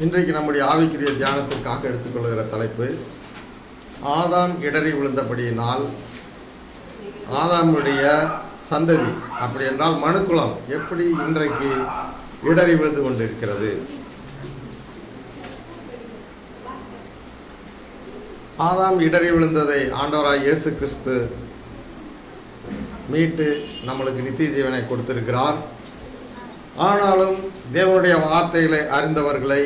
இன்றைக்கு நம்முடைய ஆவிக்குரிய தியானத்திற்காக எடுத்துக்கொள்கிற தலைப்பு ஆதாம் இடறி விழுந்தபடியினால் ஆதாமுடைய சந்ததி அப்படி என்றால் மனுக்குலம் எப்படி இன்றைக்கு இடறி விழுந்து கொண்டிருக்கிறது ஆதாம் இடறி விழுந்ததை ஆண்டவராய் இயேசு கிறிஸ்து மீட்டு நம்மளுக்கு நித்திய ஜீவனை கொடுத்திருக்கிறார் ஆனாலும் தேவனுடைய வார்த்தைகளை அறிந்தவர்களை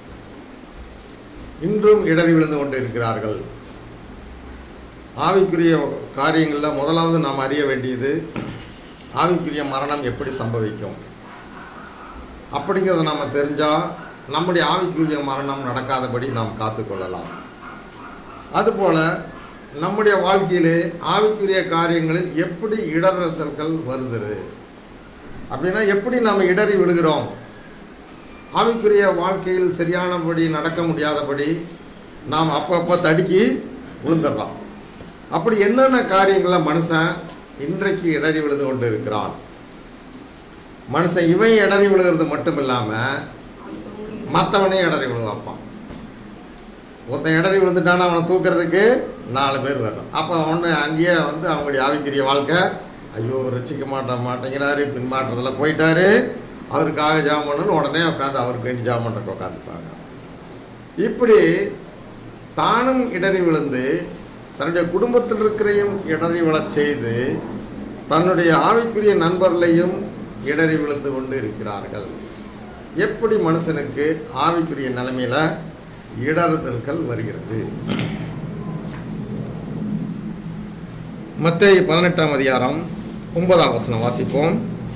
இன்றும் இடறி விழுந்து கொண்டிருக்கிறார்கள் ஆவிக்குரிய காரியங்களில் முதலாவது நாம் அறிய வேண்டியது ஆவிக்குரிய மரணம் எப்படி சம்பவிக்கும் அப்படிங்கிறத நாம் தெரிஞ்சால் நம்முடைய ஆவிக்குரிய மரணம் நடக்காதபடி நாம் காத்துக்கொள்ளலாம் அதுபோல் நம்முடைய வாழ்க்கையிலே ஆவிக்குரிய காரியங்களில் எப்படி இடர்த்தல்கள் வருது அப்படின்னா எப்படி நம்ம இடறி விழுகிறோம் ஆவிக்குரிய வாழ்க்கையில் சரியானபடி நடக்க முடியாதபடி நாம் அப்பப்போ தடுக்கி விழுந்துடுறோம் அப்படி என்னென்ன காரியங்களில் மனுஷன் இன்றைக்கு இடறி விழுந்து கொண்டு இருக்கிறான் மனுஷன் இவன் இடறி விழுகிறது மட்டும் இல்லாமல் மற்றவனையும் இடறி விழு வைப்பான் ஒருத்தன் இடறி விழுந்துட்டானா அவனை தூக்கிறதுக்கு நாலு பேர் வரணும் அப்போ ஒன்று அங்கேயே வந்து அவங்களுடைய ஆவிக்குரிய வாழ்க்கை ஐயோ ரசிக்க மாட்ட மாட்டேங்கிறாரு பின்மாற்றத்தில் போயிட்டாரு அவருக்காக ஜாம் பண்ணணும்னு உடனே உட்காந்து அவருக்கு வேண்டி ஜாம் பண்ணுறக்கு உட்காந்துப்பாங்க இப்படி தானும் இடறி விழுந்து தன்னுடைய குடும்பத்தில் இருக்கிறையும் இடறி விழச் செய்து தன்னுடைய ஆவிக்குரிய நண்பர்களையும் இடறி விழுந்து கொண்டு இருக்கிறார்கள் எப்படி மனுஷனுக்கு ஆவிக்குரிய நிலைமையில் இடறுதல்கள் வருகிறது மத்தேயு பதினெட்டாம் அதிகாரம் ஒன்பதாம் வசனம் வாசிப்போம்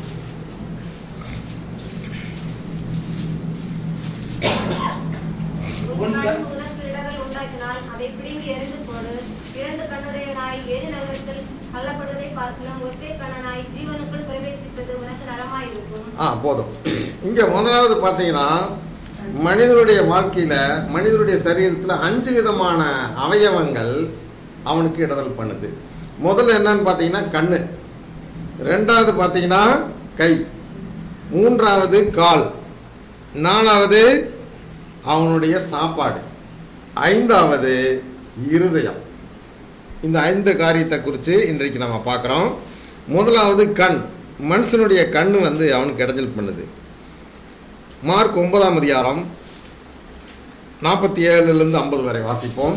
உன் கண் உனக்கு இடர்கள் உண்டாக்கினால் அதை பிடுங்கி எறிந்து போடு இரண்டு கண்ணுடைய நாய் ஏழு நகரத்தில் தள்ளப்படுவதை பார்க்கலாம் ஒற்றை கண்ணனாய் ஜீவனுக்குள் பிரவேசிப்பது உனக்கு நலமாயிருக்கும் ஆ போதும் இங்கே முதலாவது பார்த்தீங்கன்னா மனிதனுடைய வாழ்க்கையில் மனிதனுடைய சரீரத்தில் அஞ்சு விதமான அவயவங்கள் அவனுக்கு இடதல் பண்ணுது முதல்ல என்னன்னு பார்த்தீங்கன்னா கண்ணு ரெண்டாவது பார்த்தீங்கன்னா கை மூன்றாவது கால் நாலாவது அவனுடைய சாப்பாடு ஐந்தாவது இருதயம் இந்த ஐந்து காரியத்தை குறித்து இன்றைக்கு நம்ம பார்க்குறோம் முதலாவது கண் மனுஷனுடைய கண் வந்து அவனுக்கு இடைஞ்சல் பண்ணுது மார்க் ஒன்பதாம் அதிகாரம் நாற்பத்தி ஏழுலேருந்து ஐம்பது வரை வாசிப்போம்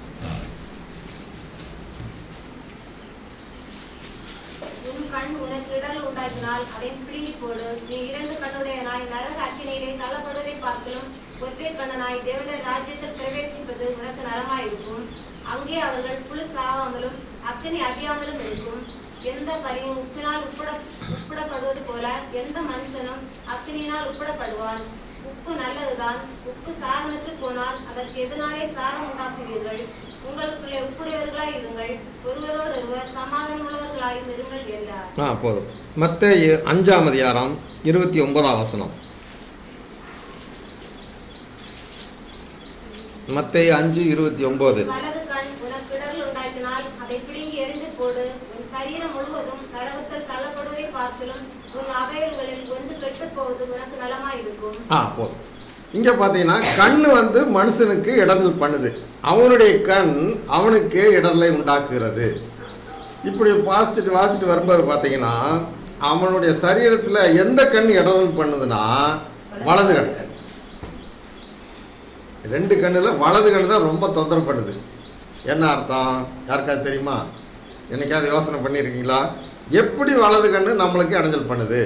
உன் கண் உனக்கு இடர்கள் உண்டாக்கினால் அதை பிடுங்கி போடு நீ இரண்டு கண்ணுடைய நாய் நரக அக்கினியிலே தள்ளப்படுவதை பார்க்கலாம் ஒற்றை கண்ணனாய் தேவனுடைய ராஜ்யத்தில் பிரவேசிப்பது உனக்கு நலமாயிருக்கும் அங்கே அவர்கள் புழு சாவாமலும் அக்கினி அழியாமலும் இருக்கும் எந்த கரியும் உச்சினால் உட்பட உட்படப்படுவது போல எந்த மனுஷனும் அக்கினியினால் உட்படப்படுவான் உப்பு நல்லதுதான் உப்பு சாரமற்று போனால் அதற்கு எதனாலே சாரம் உண்டாக்குவீர்கள் உங்களுக்குள்ளே உப்புடையவர்களாய் இருங்கள் ஒருவரோடொருவர் சமாதானம் உள்ளவர்களாயும் இருங்கள் என்றார் ஆ போதும் மற்ற அஞ்சாம் அதிகாரம் இருபத்தி ஒன்பதாம் வசனம் மத்தேயு அஞ்சு இருபத்தி ஒம்பது வலது கண் உனக்கு இடர்கள் உண்டாக்கினால் அதை பிடுங்கி எரிந்து போடு உன் சரீரம் முழுவதும் நரகத்தில் தள்ளப்படுவதை பார்க்கலும் உன் அவயவங்களில் ஒன்று கெட்டுப் போவது உனக்கு நலமாயிருக்கும் ஆ போதும் இங்கே பார்த்தீங்கன்னா கண் வந்து மனுஷனுக்கு இடர்கள் பண்ணுது அவனுடைய கண் அவனுக்கு இடர்லை உண்டாக்குகிறது இப்படி வாசிச்சுட்டு வாசிட்டு வரும்போது பார்த்தீங்கன்னா அவனுடைய சரீரத்தில் எந்த கண் இடர்கள் பண்ணுதுன்னா வலது கண் ரெண்டு கண்ணில் வலது கண் தான் ரொம்ப தொந்தரவு பண்ணுது என்ன அர்த்தம் யாருக்காவது தெரியுமா என்னைக்காவது யோசனை பண்ணியிருக்கீங்களா எப்படி வலது கண்ணு நம்மளுக்கு இடைஞ்சல் பண்ணுது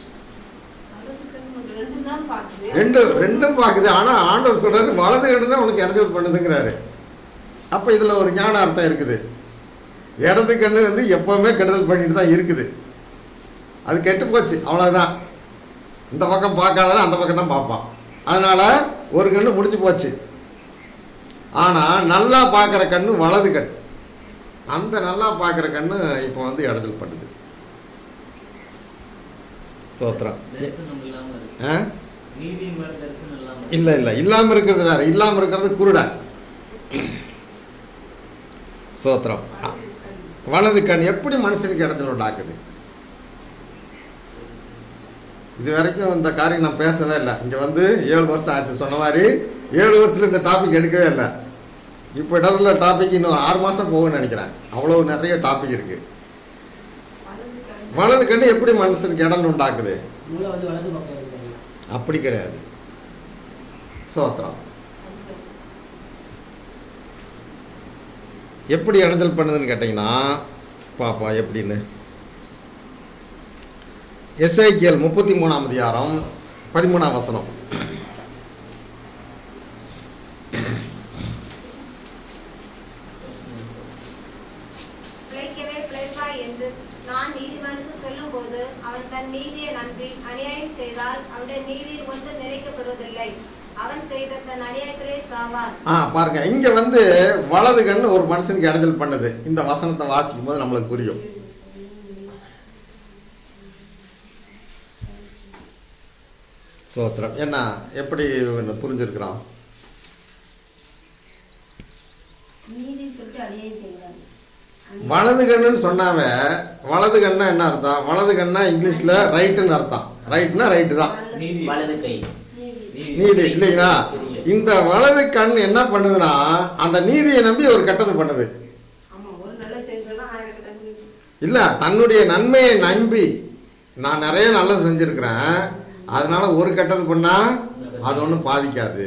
ரெண்டு ரெண்டும் பார்க்குது ஆனால் ஆண்டவர் சொல்றாரு வலது கண்ணு தான் உனக்கு இடைஞ்சல் பண்ணுதுங்கிறாரு அப்போ இதில் ஒரு ஞான அர்த்தம் இருக்குது இடது கண்ணு வந்து எப்போவுமே கெடுதல் பண்ணிட்டு தான் இருக்குது அது கெட்டு போச்சு அவ்வளோதான் இந்த பக்கம் பார்க்காதானே அந்த பக்கம் தான் பார்ப்பான் அதனால் ஒரு கண்ணு முடிச்சு போச்சு ஆனால் நல்லா பார்க்குற கண்ணு வலது கண் அந்த நல்லா பார்க்குற கண்ணு இப்போ வந்து இடத்துல பண்ணுது சோத்திரம் தரிசனம் இல்லாம இருக்கு ஆ நீதியின் மேல தரிசனம் இல்லாம இருக்கு. இல்லை இல்லை இல்லாமல் இருக்கிறது வேற இல்லாமல் இருக்கிறது குருடன் சோத்திரம் ஆ. வலது கண் எப்படி மனுஷனுக்கு இடத்துல உண்டாக்குது இது வரைக்கும் இந்த காரியம் நான் பேசவே இல்லை இங்கே வந்து ஏழு வருஷம் ஆச்சு சொன்ன மாதிரி ஏழு வருஷத்துல இந்த டாபிக் எடுக்கவே இல்லை இப்போ இடத்துல டாபிக் இன்னும் ஆறு மாதம் போகும்னு நினைக்கிறேன் அவ்வளோ நிறைய டாபிக் இருக்குது வலது கண்ணு எப்படி மனுஷனுக்கு இடல் உண்டாக்குது மூளை வந்து வலது பக்கம் இருக்குது அப்படி கிடையாது சோத்திரம் எப்படி இடைஞ்சல் பண்ணுதுன்னு கேட்டிங்கன்னா பாப்போம் எப்படின்னு எஸ்ஐக்கியல் முப்பத்தி மூணாம் அதிகாரம் பதிமூணாம் வசனம் பிழைக்கவே பிழைப்பாய் என்று நான் நீதிமானுக்கு சொல்லும்போது அவன் தன் நீதியை நம்பி அநியாயம் செய்தால் அவனுடைய நீதியில் ஒன்று நிலைக்கப்படுவதில்லை அவன் செய்த தன் அநியாயத்திலே சாவார் ஆ பாருங்க இங்கே வந்து வலது கண் ஒரு மனுஷனுக்கு இடைஞ்சல் பண்ணுது இந்த வசனத்தை வாசிக்கும் போது நம்மளுக்கு புரியும் சோத்திரம் என்ன எப்படி புரிஞ்சிருக்கிறான் நீதின்னு சொல்லிட்டு அநியாயம் செய்யக்கூடாது வலது கண்ணுன்னு சொன்னாவே வலது கண்ணா என்ன அர்த்தம் வலது கண்ணா இங்கிலீஷில் ரைட்டுன்னு அர்த்தம் ரைட்னா ரைட்டு தான் நீதி வலது கை நீதி இல்லைங்களா இந்த வலது கண் என்ன பண்ணுதுன்னா அந்த நீதியை நம்பி ஒரு கெட்டது பண்ணுது ஆமா ஒரு நல்ல செய்தி சொன்னா ஆயிரம் கட்டணம் இல்லை தன்னுடைய நன்மையை நம்பி நான் நிறைய நல்லது செஞ்சுருக்கிறேன் அதனால ஒரு கெட்டது பண்ணால் அது ஒன்றும் பாதிக்காது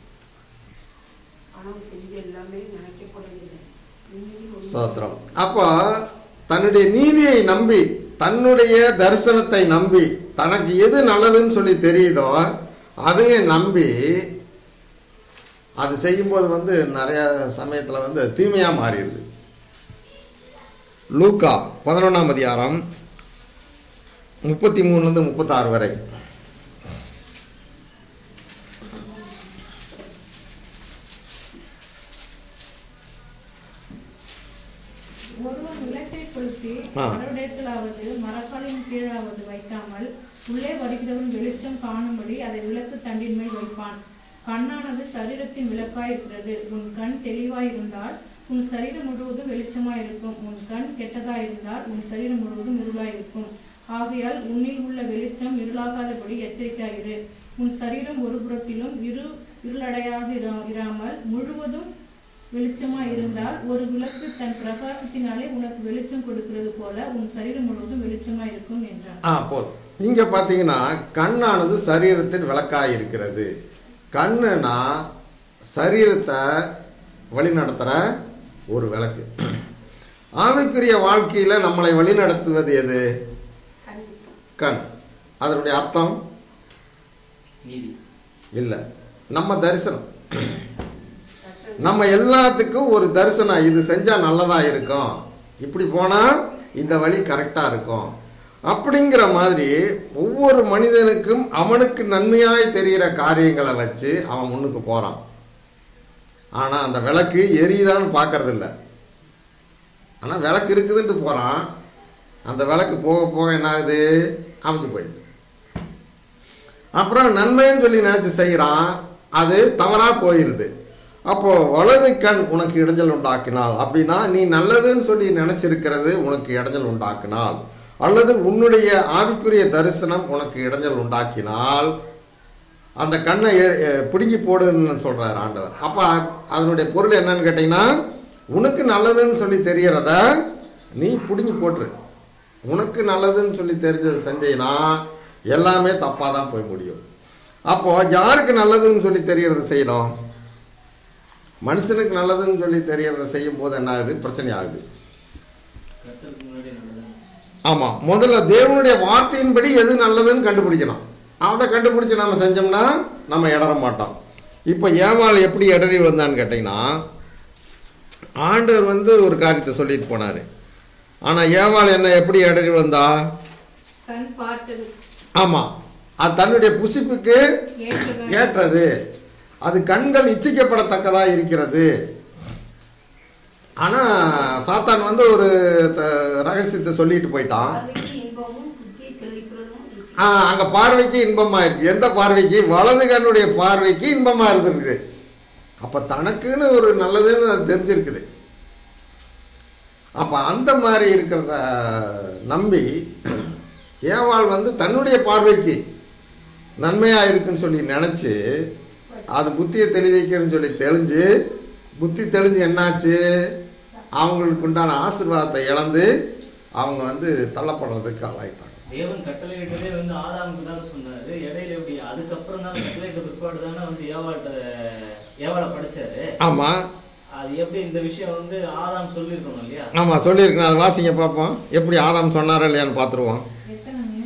ஆனா செஞ்ச எல்லாமே நினைக்கப்படுவதில்லை நீதி ஒரு- சோத்திரம் அப்போ தன்னுடைய நீதியை நம்பி தன்னுடைய தரிசனத்தை நம்பி தனக்கு எது நல்லதுன்னு சொல்லி தெரியுதோ அதையும் நம்பி அது செய்யும்போது வந்து நிறைய சமயத்தில் வந்து தீமையாக மாறிடுது லூக்கா பதினொன்றாம் அதிகாரம் முப்பத்தி மூணுலேருந்து முப்பத்தாறு வரை ஒருவன் விளக்கை கொளுத்தி ஆ. மரடத்திலாவது மரக்காலின் கீழாவது வைக்காமல் உள்ளே வருகிறவன் வெளிச்சம் காணும்படி அதை விளக்கு தண்டின் மேல் வைப்பான் கண்ணானது சரீரத்தின் விளக்காய் இருக்கிறது உன் கண் தெளிவாயிருந்தால் உன் சரீரம் முழுவதும் வெளிச்சமாயிருக்கும் உன் கண் கெட்டதாயிருந்தால் உன் சரீரம் முழுவதும் இருளாயிருக்கும் ஆகையால் உன்னில் உள்ள வெளிச்சம் இருளாகாதபடி எச்சரிக்கையாயிரு உன் சரீரம் ஒரு புறத்திலும் இரு இருளடையாது இரா- இராமல் முழுவதும் வெளிச்சமாய் இருந்தால் ஒரு விளக்கு தன் பிரகாசத்தினாலே உனக்கு வெளிச்சம் கொடுக்கிறது போல உன் சரீரம் முழுவதும் வெளிச்சமாய் இருக்கும் என்றான் ஆ போதும் இங்கே பார்த்தீங்கன்னா கண்ணானது சரீரத்தின் விளக்காக இருக்கிறது கண்ணுனா சரீரத்தை வழிநடத்துகிற ஒரு விளக்கு ஆவிக்குரிய வாழ்க்கையில் நம்மளை வழிநடத்துவது எது கண் அதனுடைய அர்த்தம் நீதி இல்லை நம்ம தரிசனம் நம்ம எல்லாத்துக்கும் ஒரு தரிசனம் இது செஞ்சால் நல்லதாக இருக்கும் இப்படி போனால் இந்த வழி கரெக்டாக இருக்கும் அப்படிங்கிற மாதிரி ஒவ்வொரு மனிதனுக்கும் அவனுக்கு நன்மையாய் தெரிகிற காரியங்களை வச்சு அவன் முன்னுக்கு போகிறான் ஆனால் அந்த விளக்கு எரியுதான்னு பார்க்கறதில்ல ஆனால் விளக்கு இருக்குதுன்ட்டு போகிறான் அந்த விளக்கு போக போக என்ன ஆகுது அமைஞ்சு போயிடுது அப்புறம் நன்மைன்னு சொல்லி நினச்சி செய்கிறான் அது தவறாக போயிடுது அப்போது வலது கண் உனக்கு இடைஞ்சல் உண்டாக்கினால் அப்படின்னா நீ நல்லதுன்னு சொல்லி நினச்சிருக்கிறது உனக்கு இடைஞ்சல் உண்டாக்கினால் அல்லது உன்னுடைய ஆவிக்குரிய தரிசனம் உனக்கு இடைஞ்சல் உண்டாக்கினால் அந்த கண்ணை ஏ- ஏ- பிடுங்கி போடுன்னு சொல்கிறார் ஆண்டவர் அப்போ அதனுடைய பொருள் என்னன்னு கேட்டிங்கன்னா உனக்கு நல்லதுன்னு சொல்லி தெரியறத நீ பிடுங்கி போட்டுரு உனக்கு நல்லதுன்னு சொல்லி தெரிஞ்சது செஞ்சீங்கன்னா எல்லாமே தப்பாக தான் போய் முடியும் அப்போது யாருக்கு நல்லதுன்னு சொல்லி தெரியறத செய்யணும் மனுஷனுக்கு நல்லதுன்னு சொல்லி தெரியறத செய்யும் போது என்ன ஆகுது பிரச்சனை ஆகுது கர்த்தருக்கு முன்னாடி நல்லது ஆமாம் முதல்ல தேவனுடைய வார்த்தையின்படி எது நல்லதுன்னு கண்டுபிடிக்கணும் அதை கண்டுபிடிச்சி நம்ம செஞ்சோம்னா நம்ம இடற மாட்டோம் இப்போ ஏமாள் எப்படி இடறி வந்தான்னு கேட்டிங்கன்னா ஆண்டவர் வந்து ஒரு காரியத்தை சொல்லிட்டு போனார் ஆனால் ஏவாள் என்ன எப்படி இடறி வந்தா கண் பார்த்தது ஆமாம் அது தன்னுடைய புசிப்புக்கு ஏற்றதா ஏற்றது அது கண்கள் இச்சிக்கப்படத்தக்கதாக இருக்கிறது ஆனால் சாத்தான் வந்து ஒரு த- ரகசியத்தை சொல்லிட்டு போயிட்டான் பார்வைக்கு இன்பமும் புத்தியை தெளிவிக்கிறதும் இச்சை. ஆ, அங்க பார்வைக்கு இன்பமா இருக்கு எந்த பார்வைக்கு வலது கண்ணுடைய பார்வைக்கு இன்பமா இருந்திருக்கு அப்ப தனக்குன்னு ஒரு நல்லதுன்னு அது தெரிஞ்சிருக்குது அப்ப அந்த மாதிரி இருக்கிறத நம்பி ஏவாள் வந்து தன்னுடைய பார்வைக்கு நன்மையாக இருக்குன்னு சொல்லி நினச்சி அது புத்தியை தெளிவிக்கிறன்னு சொல்லி தெளிஞ்சு புத்தி தெளிஞ்சு என்னாச்சு அவங்களுக்கு உண்டான ஆசீர்வாதத்தை இழந்து அவங்க வந்து தள்ளப்படுறதுக்கு ஆளாயிட்டாங்க தேவன் கட்டளையிட்டதே வந்து ஆதாமுக்கு தானே சொன்னாரு இடையில எப்படி அதுக்கப்புறம் தான் கட்டளையிட்ட பிற்பாடு தானே வந்து ஏவாள்கிட்ட ஏவாளை படிச்சாரு ஆமாம் அது எப்படி இந்த விஷயம் வந்து ஆதாம் சொல்லியிருக்கணும் இல்லையா ஆமாம் சொல்லியிருக்கேன் அதை வாசிங்க பார்ப்போம் எப்படி ஆதாம் சொன்னாரா இல்லையான்னு பார்த்துருவோம் எத்தனைங்க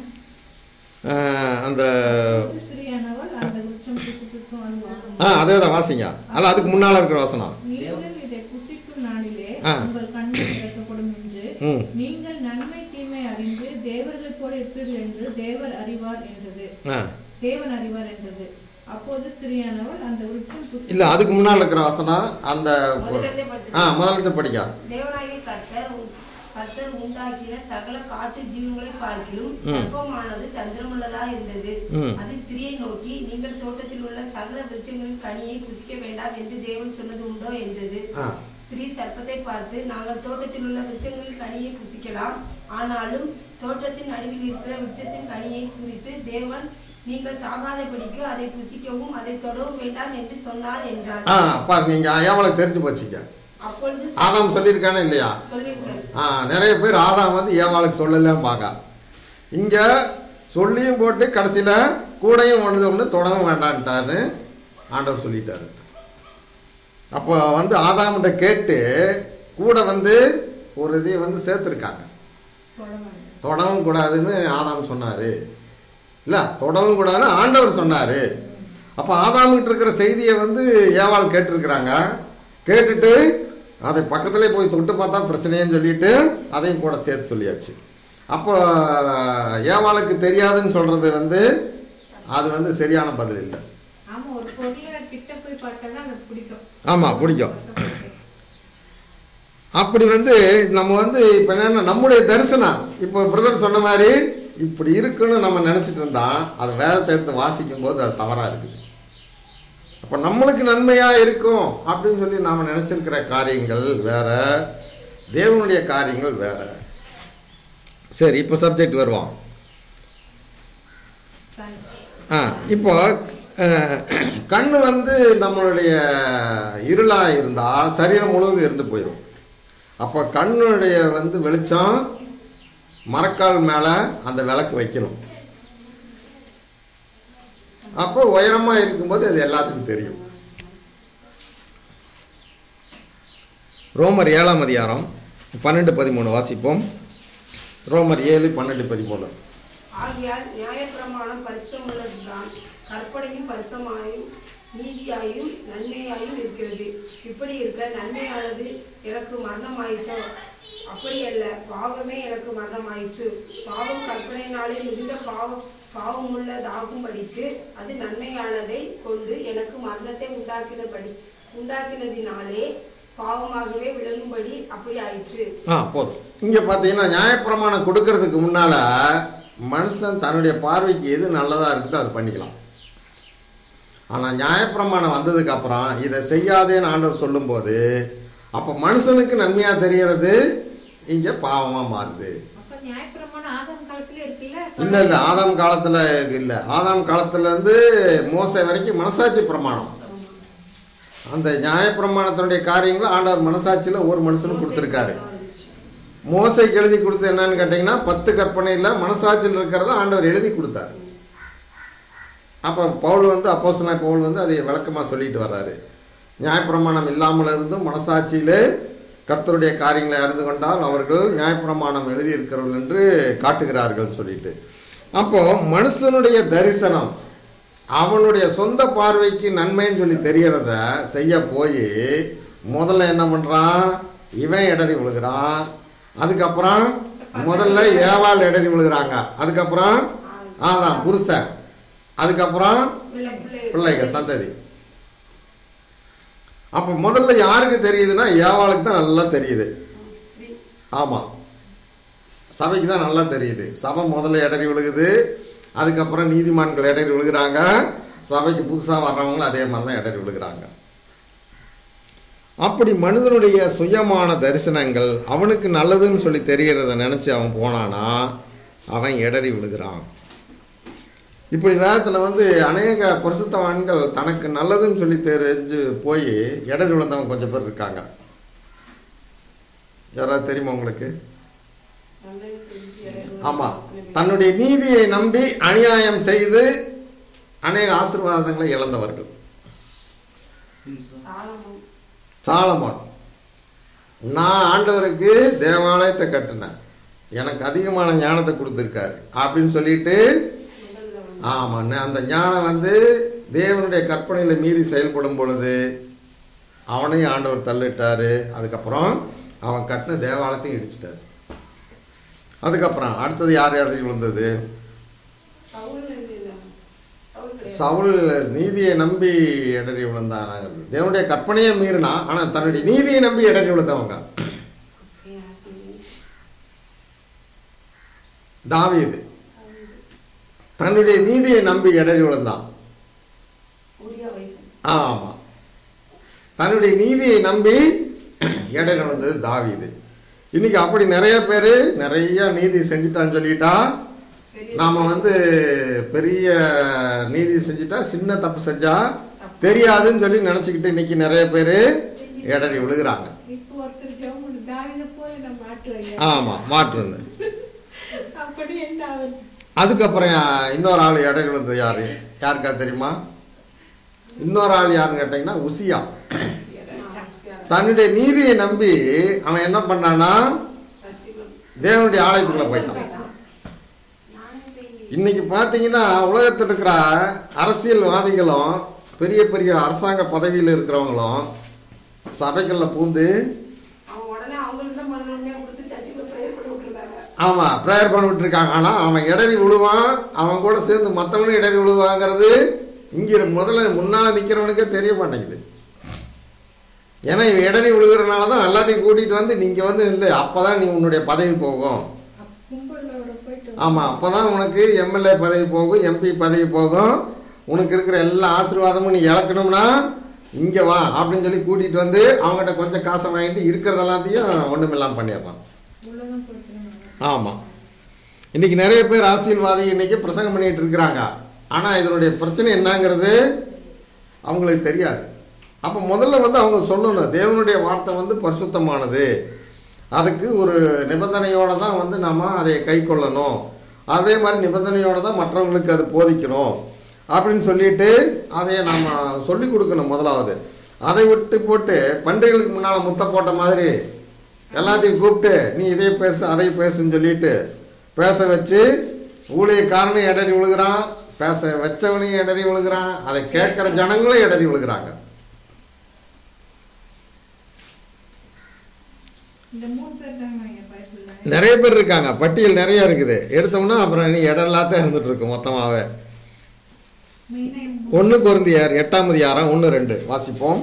அஹ் அந்த ஸ்திரியானவள் அந்த விருட்சம் புசிப்புக்கும் அதுவாகும் ஆ அதே தான் வாசிங்க அல்ல அதுக்கு முன்னால் இருக்கிற வசனம் நீங்கள் இதை புசிக்கும் நாளிலே ஆ. உங்கள் கண்கள் திறக்கப்படும் என்று ம் நீங்கள் நன்மை தீமை அறிந்து தேவர்களைப் போல இருப்பீர்கள் என்று தேவர் அறிவார் என்றது ஆ தேவன் அறிவார் என்றது அப்போது ஸ்திரியானவள் அந்த விருட்சம் புசி இல்லை அதுக்கு முன்னால் இருக்கிற வசனம் அந்த முதலிருந்தே படிச்சு ஆ முதல்ல படிக்க தேவனாகிய கர்த்தர் உ- கர்த்தர் உண்டாக்கின சகல காட்டு ஜீவன்களை பார்க்கிலும் சர்ப்பமானது தந்திரமுள்ளதா இருந்தது ம். அது ஸ்திரியை நோக்கி நீங்கள் தோட்டத்தில் உள்ள சகல விருட்சங்களின் கனியை புசிக்க வேண்டாம் என்று தேவன் சொன்னது உண்டோ என்றது ஆ ஸ்திரீ சர்ப்பத்தை பார்த்து நாங்கள் தோட்டத்தில் உள்ள விருட்சங்களின் கனியை புசிக்கலாம் ஆனாலும் தோட்டத்தின் நடுவில் இருக்கிற விருட்சத்தின் கனியை குறித்து தேவன் நீங்கள் சாகாதபடிக்கு அதை புசிக்கவும் அதை தொடவும் வேண்டாம் என்று சொன்னார் என்றார் ஆ பாருங்க இங்கே எவ்வளோ தெரிஞ்சு போச்சுங்க அப்பொழுது ஆதாம் சொல்லியிருக்கானே இல்லையா சொல்லியிருக்காரு ஆ நிறைய பேர் ஆதாம் வந்து ஏவாளுக்கு சொல்லலாம்பாங்க இங்கே சொல்லியும் போட்டு கடைசியில் கூடையும் ஒன்று ஒன்று தொடவும் வேண்டான்ட்டாரு ஆண்டவர் சொல்லிட்டாரு அப்போ வந்து ஆதாம்கிட்ட கேட்டு கூட வந்து ஒரு இதை வந்து சேர்த்துருக்காங்க தொடவும் கூடாதுன்னு ஆதாம் சொன்னார் இல்லை தொடவும் கூடாதுன்னு ஆண்டவர் சொன்னார் அப்போ ஆதாம்கிட்ட இருக்கிற செய்தியை வந்து ஏவாள் கேட்டிருக்கிறாங்க கேட்டுட்டு அதை பக்கத்திலே போய் தொட்டு பார்த்தா பிரச்சனைன்னு சொல்லிட்டு அதையும் கூட சேர்த்து சொல்லியாச்சு அப்போ ஏவாளுக்கு தெரியாதுன்னு சொல்கிறது வந்து அது வந்து சரியான பதில் இல்லை ஆமா ஒரு பொருளை கிட்ட போய் பார்த்தா தான் அது பிடிக்கும் ஆமாம் பிடிக்கும் அப்படி வந்து நம்ம வந்து இப்போ என்னென்ன நம்முடைய தரிசனம் இப்போ பிரதர் சொன்ன மாதிரி இப்படி இருக்குன்னு நம்ம நினச்சிட்டு இருந்தா அது வேதத்தை எடுத்து வாசிக்கும் போது அது தவறாக இருக்குது அப்போ நம்மளுக்கு நன்மையாக இருக்கும் அப்படின்னு சொல்லி நாம் நினச்சிருக்கிற காரியங்கள் வேற தேவனுடைய காரியங்கள் வேற சரி இப்போ சப்ஜெக்ட் வருவோம் ஆ இப்போ அஹ், கண்ணு வந்து நம்மளுடைய இருளாக இருந்தால் சரீரம் முழுவதும் இருந்து போயிடும் அப்போ கண்ணுடைய வந்து வெளிச்சம் மரக்கால் மேலே அந்த விளக்கு வைக்கணும் அப்போ உயரமாக இருக்கும்போது அது எல்லாத்துக்கும் தெரியும் ரோமர் ஏழாம் அதிகாரம் பன்னெண்டு பதிமூணு வாசிப்போம் ரோமர் ஏழு பன்னெண்டு பதிமூணு ஆகையால் நியாயப்பிரமாணம் பரிசுத்தமுள்ளதுதான் கற்பனையும் பரிசுத்தமாயும் நீதியாயும் நன்மையாயும் இருக்கிறது இப்படி இருக்க நன்மையானது எனக்கு மரணமாயிற்றோ அப்படி அல்ல பாவமே எனக்கு மரணமாயிற்று பாவம் கற்பனையினாலே மிகுந்த பாவம் பாவமுள்ளதாகும்படிக்கு அது நன்மையானதை கொண்டு எனக்கு மரணத்தை உண்டாக்கினபடி உண்டாக்கினதினாலே பாவமாகவே விளங்கும்படி அப்படி ஆயிற்று ஆ போதும் இங்கே பார்த்தீங்கன்னா நியாயப்பிரமாணம் கொடுக்கறதுக்கு முன்னால் மனுஷன் தன்னுடைய பார்வைக்கு எது நல்லதாக இருக்குதோ அதை பண்ணிக்கலாம் ஆனால் நியாயப்பிரமாணம் வந்ததுக்கப்புறம் இதை செய்யாதேன்னு ஆண்டவர் சொல்லும்போது அப்போ மனுஷனுக்கு நன்மையாக தெரியறது இங்கே பாவமாக மாறுது அப்ப நியாயப்பிரமாணம் ஆதாம் காலத்திலே இருக்குல்ல இல்லை இல்லை ஆதாம் காலத்தில் இல்லை ஆதாம் காலத்துலேருந்து மோசை வரைக்கும் மனசாட்சி பிரமாணம் அந்த நியாயப்பிரமாணத்தினுடைய காரியங்களை ஆண்டவர் மனசாட்சியில் ஒவ்வொரு மனுஷனும் கொடுத்துருக்காரு மோசைக்கு எழுதி கொடுத்து என்னன்னு கேட்டிங்கன்னா பத்து கற்பனையில் மனசாட்சியில் இருக்கிறத ஆண்டவர் எழுதி கொடுத்தாரு அப்போ பவுல் வந்து அப்போஸ்தலனாகிய பவுல் வந்து அதை விளக்கமாக சொல்லிட்டு வர்றாரு நியாயப்பிரமாணம் இல்லாமல் இருந்தும் மனசாட்சியிலே கர்த்தருடைய காரியங்களை அறிந்து கொண்டால் அவர்கள் நியாயப்பிரமாணம் எழுதியிருக்கிறவர்கள் என்று காட்டுகிறார்கள் சொல்லிட்டு அப்போ மனுஷனுடைய தரிசனம் அவனுடைய சொந்த பார்வைக்கு நன்மைன்னு சொல்லி தெரியறத செய்ய போய் முதல்ல என்ன பண்ணுறான் இவன் இடறி விழுகிறான் அதுக்கப்புறம் முதல்ல ஏவாள் இடறி விழுகிறாங்க அதுக்கப்புறம் ஆதான் புருஷன் அதுக்கப்புறம் பிள்ளைங்க சந்ததி அப்போ முதல்ல யாருக்கு தெரியுதுன்னா ஏவாளுக்கு தான் நல்லா தெரியுது ஆமாம் சபைக்கு தான் நல்லா தெரியுது சபை முதல்ல இடறி விழுகுது அதுக்கப்புறம் நீதிமான்கள் இடறி விழுகிறாங்க சபைக்கு புதுசாக வர்றவங்களும் அதே மாதிரி தான் இடறி விழுகிறாங்க அப்படி மனிதனுடைய சுயமான தரிசனங்கள் அவனுக்கு நல்லதுன்னு சொல்லி தெரியறத நினச்சி அவன் போனானா அவன் இடறி விழுகிறான் இப்படி வேதத்தில் வந்து அநேக பரிசுத்தவான்கள் தனக்கு நல்லதுன்னு சொல்லி தெரிஞ்சு போய் இடர் விழுந்தவங்க கொஞ்சம் பேர் இருக்காங்க யாராவது தெரியுமா உங்களுக்கு ஆமாம் தன்னுடைய நீதியை நம்பி அநியாயம் செய்து அநேக ஆசீர்வாதங்களை இழந்தவர்கள் சிம்சன் சாலமோன் சாலமோன் நான் ஆண்டவருக்கு தேவாலயத்தை கட்டினேன் எனக்கு அதிகமான ஞானத்தை கொடுத்துருக்காரு அப்படின்னு சொல்லிட்டு முதல்ல வந்து ஆமாம் அந்த ஞானம் வந்து தேவனுடைய கற்பனையில் மீறி செயல்படும் பொழுது அவனையும் ஆண்டவர் தள்ளிட்டாரு அதுக்கப்புறம் அவன் கட்டின தேவாலயத்தையும் இடிச்சிட்டார் அதுக்கப்புறம் அடுத்தது யார் இடையில் விழுந்தது சவுல் இல்ல சவுல் கிடையாது சவுல் நீதியை நம்பி இடறி விழுந்தானாங்கிறது தேவனுடைய கற்பனையை மீறினா ஆனால் தன்னுடைய நீதியை நம்பி இடறி விழுந்தவங்க ஏன் அப்படி? தாவீது தன்னுடைய நீதியை நம்பி இடறி விழுந்தான் உரியா வைக்கும் ஆமாம் தன்னுடைய நீதியை நம்பி இடையில வந்தது தாவீது இன்னைக்கு அப்படி நிறைய பேர் நிறைய நீதி செஞ்சுட்டான்னு சொல்லிட்டா பெரிய நாம் வந்து பெரிய நீதி செஞ்சுட்டா சின்ன தப்பு செஞ்சா தெரியாதுன்னு சொல்லி நினச்சிக்கிட்டு இன்னைக்கு நிறைய பேர் இடறி விழுகிறாங்க இப்போ ஒருத்தர் ஜெபம் தாவித போல நம்ம மாற்றுவாங்க ஆமாம் மாற்றுன்னு அப்படி என்ன ஆகுது அதுக்கப்புறம் இன்னொரு ஆள் இடறி விழுந்தது யார் யாருக்கா தெரியுமா இன்னொரு ஆள் யாருன்னு கேட்டிங்கன்னா உசியா தன்னுடைய நீதியை நம்பி அவன் என்ன பண்ணானா சர்ச்சுக்கு தேவனுடைய ஆலயத்துக்குள்ள போயிட்டான் நானே போய் இன்னைக்கு பார்த்தீங்கன்னா உலகத்தில் இருக்கிற அரசியல்வாதிகளும் பெரிய பெரிய அரசாங்க பதவியில் இருக்கிறவங்களும் சபைகளில் பூந்து அவன் உடனே அவங்களுக்கு தான் முதல்ல உண்மையை கொடுத்து சர்ச்சுக்கு ப்ரேயர் பண்ணி விட்டுருந்தாங்க ஆமாம் ப்ரேயர் பண்ண விட்டுருக்காங்க ஆனால் அவன் இடறி விழுவான் அவன் கூட சேர்ந்து மற்றவனும் இடறி விழுவாங்கிறது இங்கே முதல்ல முன்னால் நிற்கிறவனுக்கே தெரிய மாட்டேங்குது ஏன்னா இவன் இடறி விழுகிறனால தான் எல்லாத்தையும் கூட்டிகிட்டு வந்து நீங்கள் வந்து இல்லை அப்போ தான் நீ உன்னுடைய பதவி போகும் கும்பலோட போயிட்டு ஆமாம் அப்போ தான் உனக்கு எம்எல்ஏ பதவி போகும் எம்பி பதவி போகும் உனக்கு இருக்கிற எல்லா ஆசீர்வாதமும் நீ இழக்கணும்னா இங்கே வா அப்படின்னு சொல்லி கூட்டிகிட்டு வந்து அவங்ககிட்ட கொஞ்சம் காசை வாங்கிட்டு இருக்கிறது எல்லாத்தையும் ஒன்றுமில்லாமல் பண்ணிடுறான் உலகம் பிரச்சனை ஆமாம் இன்றைக்கி நிறைய பேர் அரசியல்வாதி இன்றைக்கி பிரசங்கம் பண்ணிகிட்டு இருக்கிறாங்க ஆனால் இதனுடைய பிரச்சனை என்னங்கிறது அவங்களுக்கு தெரியாது அப்போ முதல்ல வந்து அவங்க சொல்லணும் தேவனுடைய வார்த்தை வந்து பரிசுத்தமானது அதுக்கு ஒரு நிபந்தனையோடு தான் வந்து நம்ம அதை கை கொள்ளணும் அதே மாதிரி நிபந்தனையோடு தான் மற்றவங்களுக்கு அது போதிக்கணும் அப்படின்னு சொல்லிட்டு அதை நாம் சொல்லி கொடுக்கணும் முதலாவது அதை விட்டு போட்டு பன்றிகளுக்கு முன்னால் முத்த போட்ட மாதிரி எல்லாத்தையும் கூப்பிட்டு நீ இதை பேசு அதை பேசுன்னு சொல்லிட்டு பேச வச்சு ஊழியக்காரனும் இடறி விழுகிறான் பேச வச்சவனையும் இடறி விழுகிறான் அதை கேட்குற ஜனங்களும் இடறி விழுகிறாங்க இந்த மூணு பேர் தாங்க என் பைபிள்ல நிறைய பேர் இருக்காங்க பட்டியல் நிறைய இருக்குது எடுத்தோம்னா அப்புறம் நீ இடம் எல்லாத்தையும் இருந்துட்டு இருக்கு மொத்தமாகவே மெயினாக ஒன்று குருந்தியார் எட்டாம் அதிகாரம் ஒன்று ரெண்டு வாசிப்போம்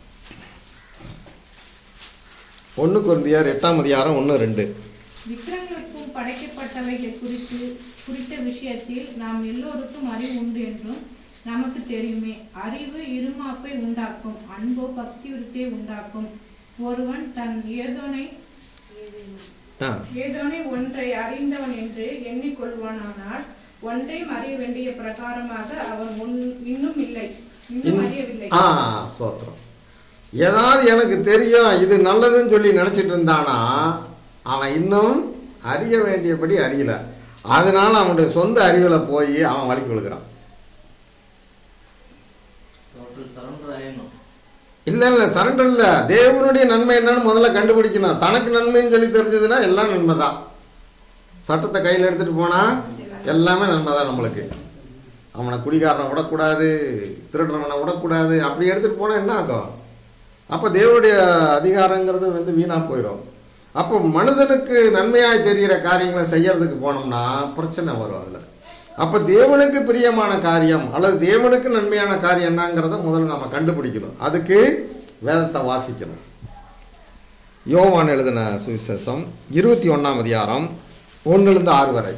ஒன்று குருந்தியார் எட்டாம் அதிகாரம் ஒன்று ரெண்டு விக்கிரங்களுக்கும் படைக்கப்பட்டவைகள் குறித்து குறித்த விஷயத்தில் நாம் எல்லோருக்கும் அறிவு உண்டு என்றும் நமக்கு தெரியுமே அறிவு இருமாப்பை உண்டாக்கும் அன்போ பக்தி விருத்தியை உண்டாக்கும் ஒருவன் தன் ஏதோனை ஆ ஏதோனை ஒன்றை அறிந்தவன் என்று எண்ணிக்கொள்வானானால் ஒன்றையும் அறிய வேண்டிய பிரகாரமாக அவன் ஒன்- இன்னும் இல்லை இன்னும் அறியவில்லை ஆ ஸ்தோத்திரம் ஏதாவது எனக்கு தெரியும் இது நல்லதுன்னு சொல்லி நினச்சிட்டு இருந்தானா அவன் இன்னும் அறிய வேண்டியபடி அறியல அதனால அவனுடைய சொந்த அறிவில் போய் அவன் வலிக்கு விழுகிறான் டோட்டல் சரண்டர் ஆயிடணும் இல்லை இல்லை சரண்டர் இல்லை தேவனுடைய நன்மை என்னன்னு முதல்ல கண்டுபிடிக்கணும் தனக்கு நன்மைன்னு சொல்லி தெரிஞ்சதுன்னா எல்லாம் நன்மை தான் சட்டத்தை கையில் எடுத்துகிட்டு போனால் எல்லாமே நன்மை தான் நம்மளுக்கு அவனை குடிகாரனை விடக்கூடாது திருடுறவனை விடக்கூடாது அப்படி எடுத்துகிட்டு போனால் என்ன ஆகும் அப்போ தேவனுடைய அதிகாரங்கிறது வந்து வீணாக போயிடும் அப்போ மனிதனுக்கு நன்மையாய் தெரிகிற காரியங்களை செய்யறதுக்கு போனோம்னா பிரச்சனை வரும் அதில் அப்போ தேவனுக்கு பிரியமான காரியம் அல்லது தேவனுக்கு நன்மையான காரியம் என்னங்கிறத முதல்ல நம்ம கண்டுபிடிக்கணும் அதுக்கு வேதத்தை வாசிக்கணும் யோவான் எழுதின சுவிசேஷம் இருபத்தி ஒன்றாம் அதிகாரம் ஒன்றுலேருந்து ஆறு வரை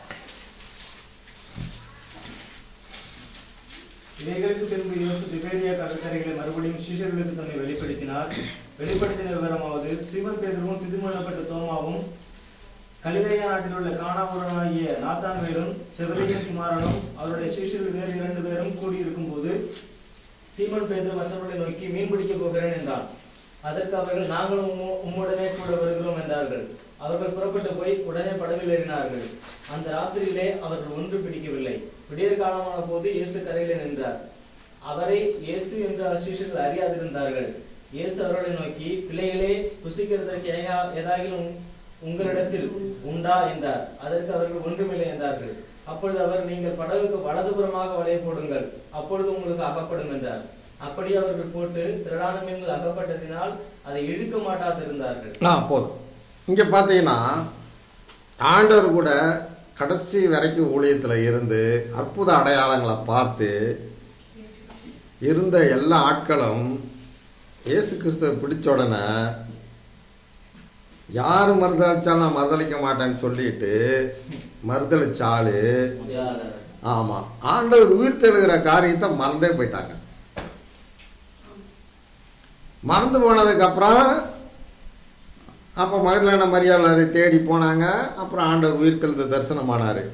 இவைகளுக்கு பின்பு இயேசு திபேரியா கடற்கரைகளை மறுபடியும் சீஷர்களுக்கு தன்னை வெளிப்படுத்தினார் வெளிப்படுத்தின விவரமாவது சீமன் பேதரும் திதுமணப்பட்ட தோமாவும் கலிலேயா நாட்டில் உள்ள காணாவூரனாகிய நாத்தான்வேலும் செவதியின் குமாரனும் அவருடைய சிஷியர்கள் வேறு இரண்டு பேரும் கூடியிருக்கும் போது சீமன் பேதுரு மற்றவர்களை நோக்கி மீன் பிடிக்க போகிறேன் என்றான் அதற்கு அவர்கள் நாங்களும் உம்மு- உம்முடனே கூட வருகிறோம் என்றார்கள் அவர்கள் புறப்பட்டு போய் உடனே படவில் ஏறினார்கள் அந்த ராத்திரியிலே அவர்கள் ஒன்று பிடிக்கவில்லை விடியற் காலமான போது இயேசு கரையிலே நின்றார் அவரை இயேசு என்று அசிஷர்கள் அறியாதிருந்தார்கள் இயேசு அவர்களை நோக்கி பிள்ளைகளே புசிக்கிறதற்கு ஏதா- ஏதாகிலும் உங்களிடத்தில் உண்டா என்றார் அதற்கு அவர்கள் ஒன்றுமில்லை என்றார்கள் அப்பொழுது அவர் நீங்கள் படகுக்கு வலதுபுறமாக வலையை போடுங்கள் அப்பொழுது உங்களுக்கு அகப்படும் என்றார் அப்படி அவர்கள் போட்டு திரளான மீன்கள் அகப்பட்டதினால் அதை இழுக்க மாட்டாதிருந்தார்கள் ஆ போதும் இங்கே பார்த்தீங்கன்னா ஆண்டவர் கூட கடைசி வரைக்கும் ஊழியத்தில் இருந்து அற்புத அடையாளங்களை பார்த்து இருந்த எல்லா ஆட்களும் இயேசு கிறிஸ்துவை பிடிச்ச உடனே யார் மறுதளிச்சாலும் நான் மறுதளிக்க மாட்டேன்னு சொல்லிட்டு மறுதளிச்சாலு முடியாதவர். ஆமாம் ஆண்டவர் உயிர் தெழுகிற காரியத்தை மறந்தே போயிட்டாங்க மறந்து போனதுக்கப்புறம் அப்போ மகதலான மரியாதை அதை தேடி போனாங்க அப்புறம் ஆண்டவர் உயிர் தெழுந்த தரிசனமானார்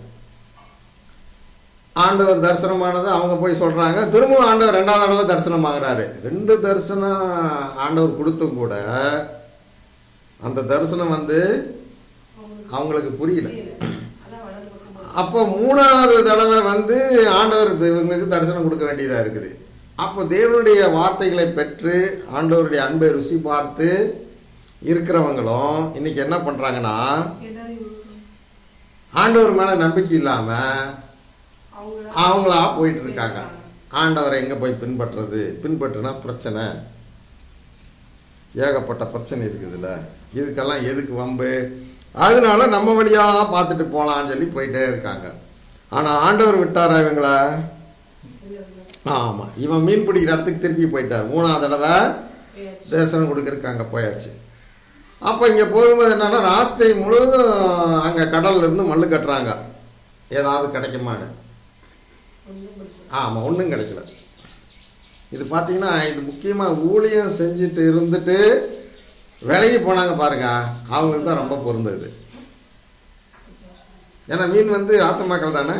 ஆண்டவர் தரிசனமானது அவங்க போய் சொல்கிறாங்க திரும்பவும் ஆண்டவர் ரெண்டாவது தடவை தரிசனமாகறாரு ரெண்டு தரிசனம் ஆண்டவர் கொடுத்தும் கூட அந்த தரிசனம் வந்து அவங்களுக்கு புரியல அதான் வலது பக்கம் போகுது. அப்போ மூணாவது தடவை வந்து ஆண்டவர் இவங்களுக்கு தரிசனம் கொடுக்க வேண்டியதாக இருக்குது அப்போ தேவனுடைய வார்த்தைகளை பெற்று ஆண்டவருடைய அன்பை ருசி பார்த்து இருக்கிறவங்களும் இன்னைக்கு என்ன பண்ணுறாங்கன்னா இடறி விழுந்து. ஆண்டவர் மேலே நம்பிக்கை இல்லாமல் அவங்கள அவங்களா போயிட்டு இருக்காங்க ஆண்டவரை எங்கே போய் பின்பற்றுறது பின்பற்றுனா பிரச்சனை ஏகப்பட்ட பிரச்சனை இருக்குதுல்ல இதுக்கெல்லாம் எதுக்கு வம்பு அதனால நம்ம வழியாக பார்த்துட்டு போகலான்னு சொல்லி போயிட்டே இருக்காங்க ஆனால் ஆண்டவர் விட்டாரா இவங்கள ஆமாம் இவன் மீன் பிடிக்கிற இடத்துக்கு திருப்பி போயிட்டார் மூணாவது தடவை தரிசனம் கொடுக்குறக்கு அங்கே போயாச்சு அப்போ இங்கே போகும்போது என்னன்னா ராத்திரி முழுவதும் அங்கே கடல்ல இருந்து மல்லு கட்டுறாங்க ஏதாவது கிடைக்குமான்னு ஆமாம் ஒன்றும் கிடைக்கல இது பார்த்தீங்கன்னா இது முக்கியமாக ஊழியம் செஞ்சுட்டு இருந்துட்டு விலகி போனாங்க பாருங்க அவங்களுக்கு தான் ரொம்ப பொருந்தது ஏன்னா மீன் வந்து ஆத்தமாக்கள் தானே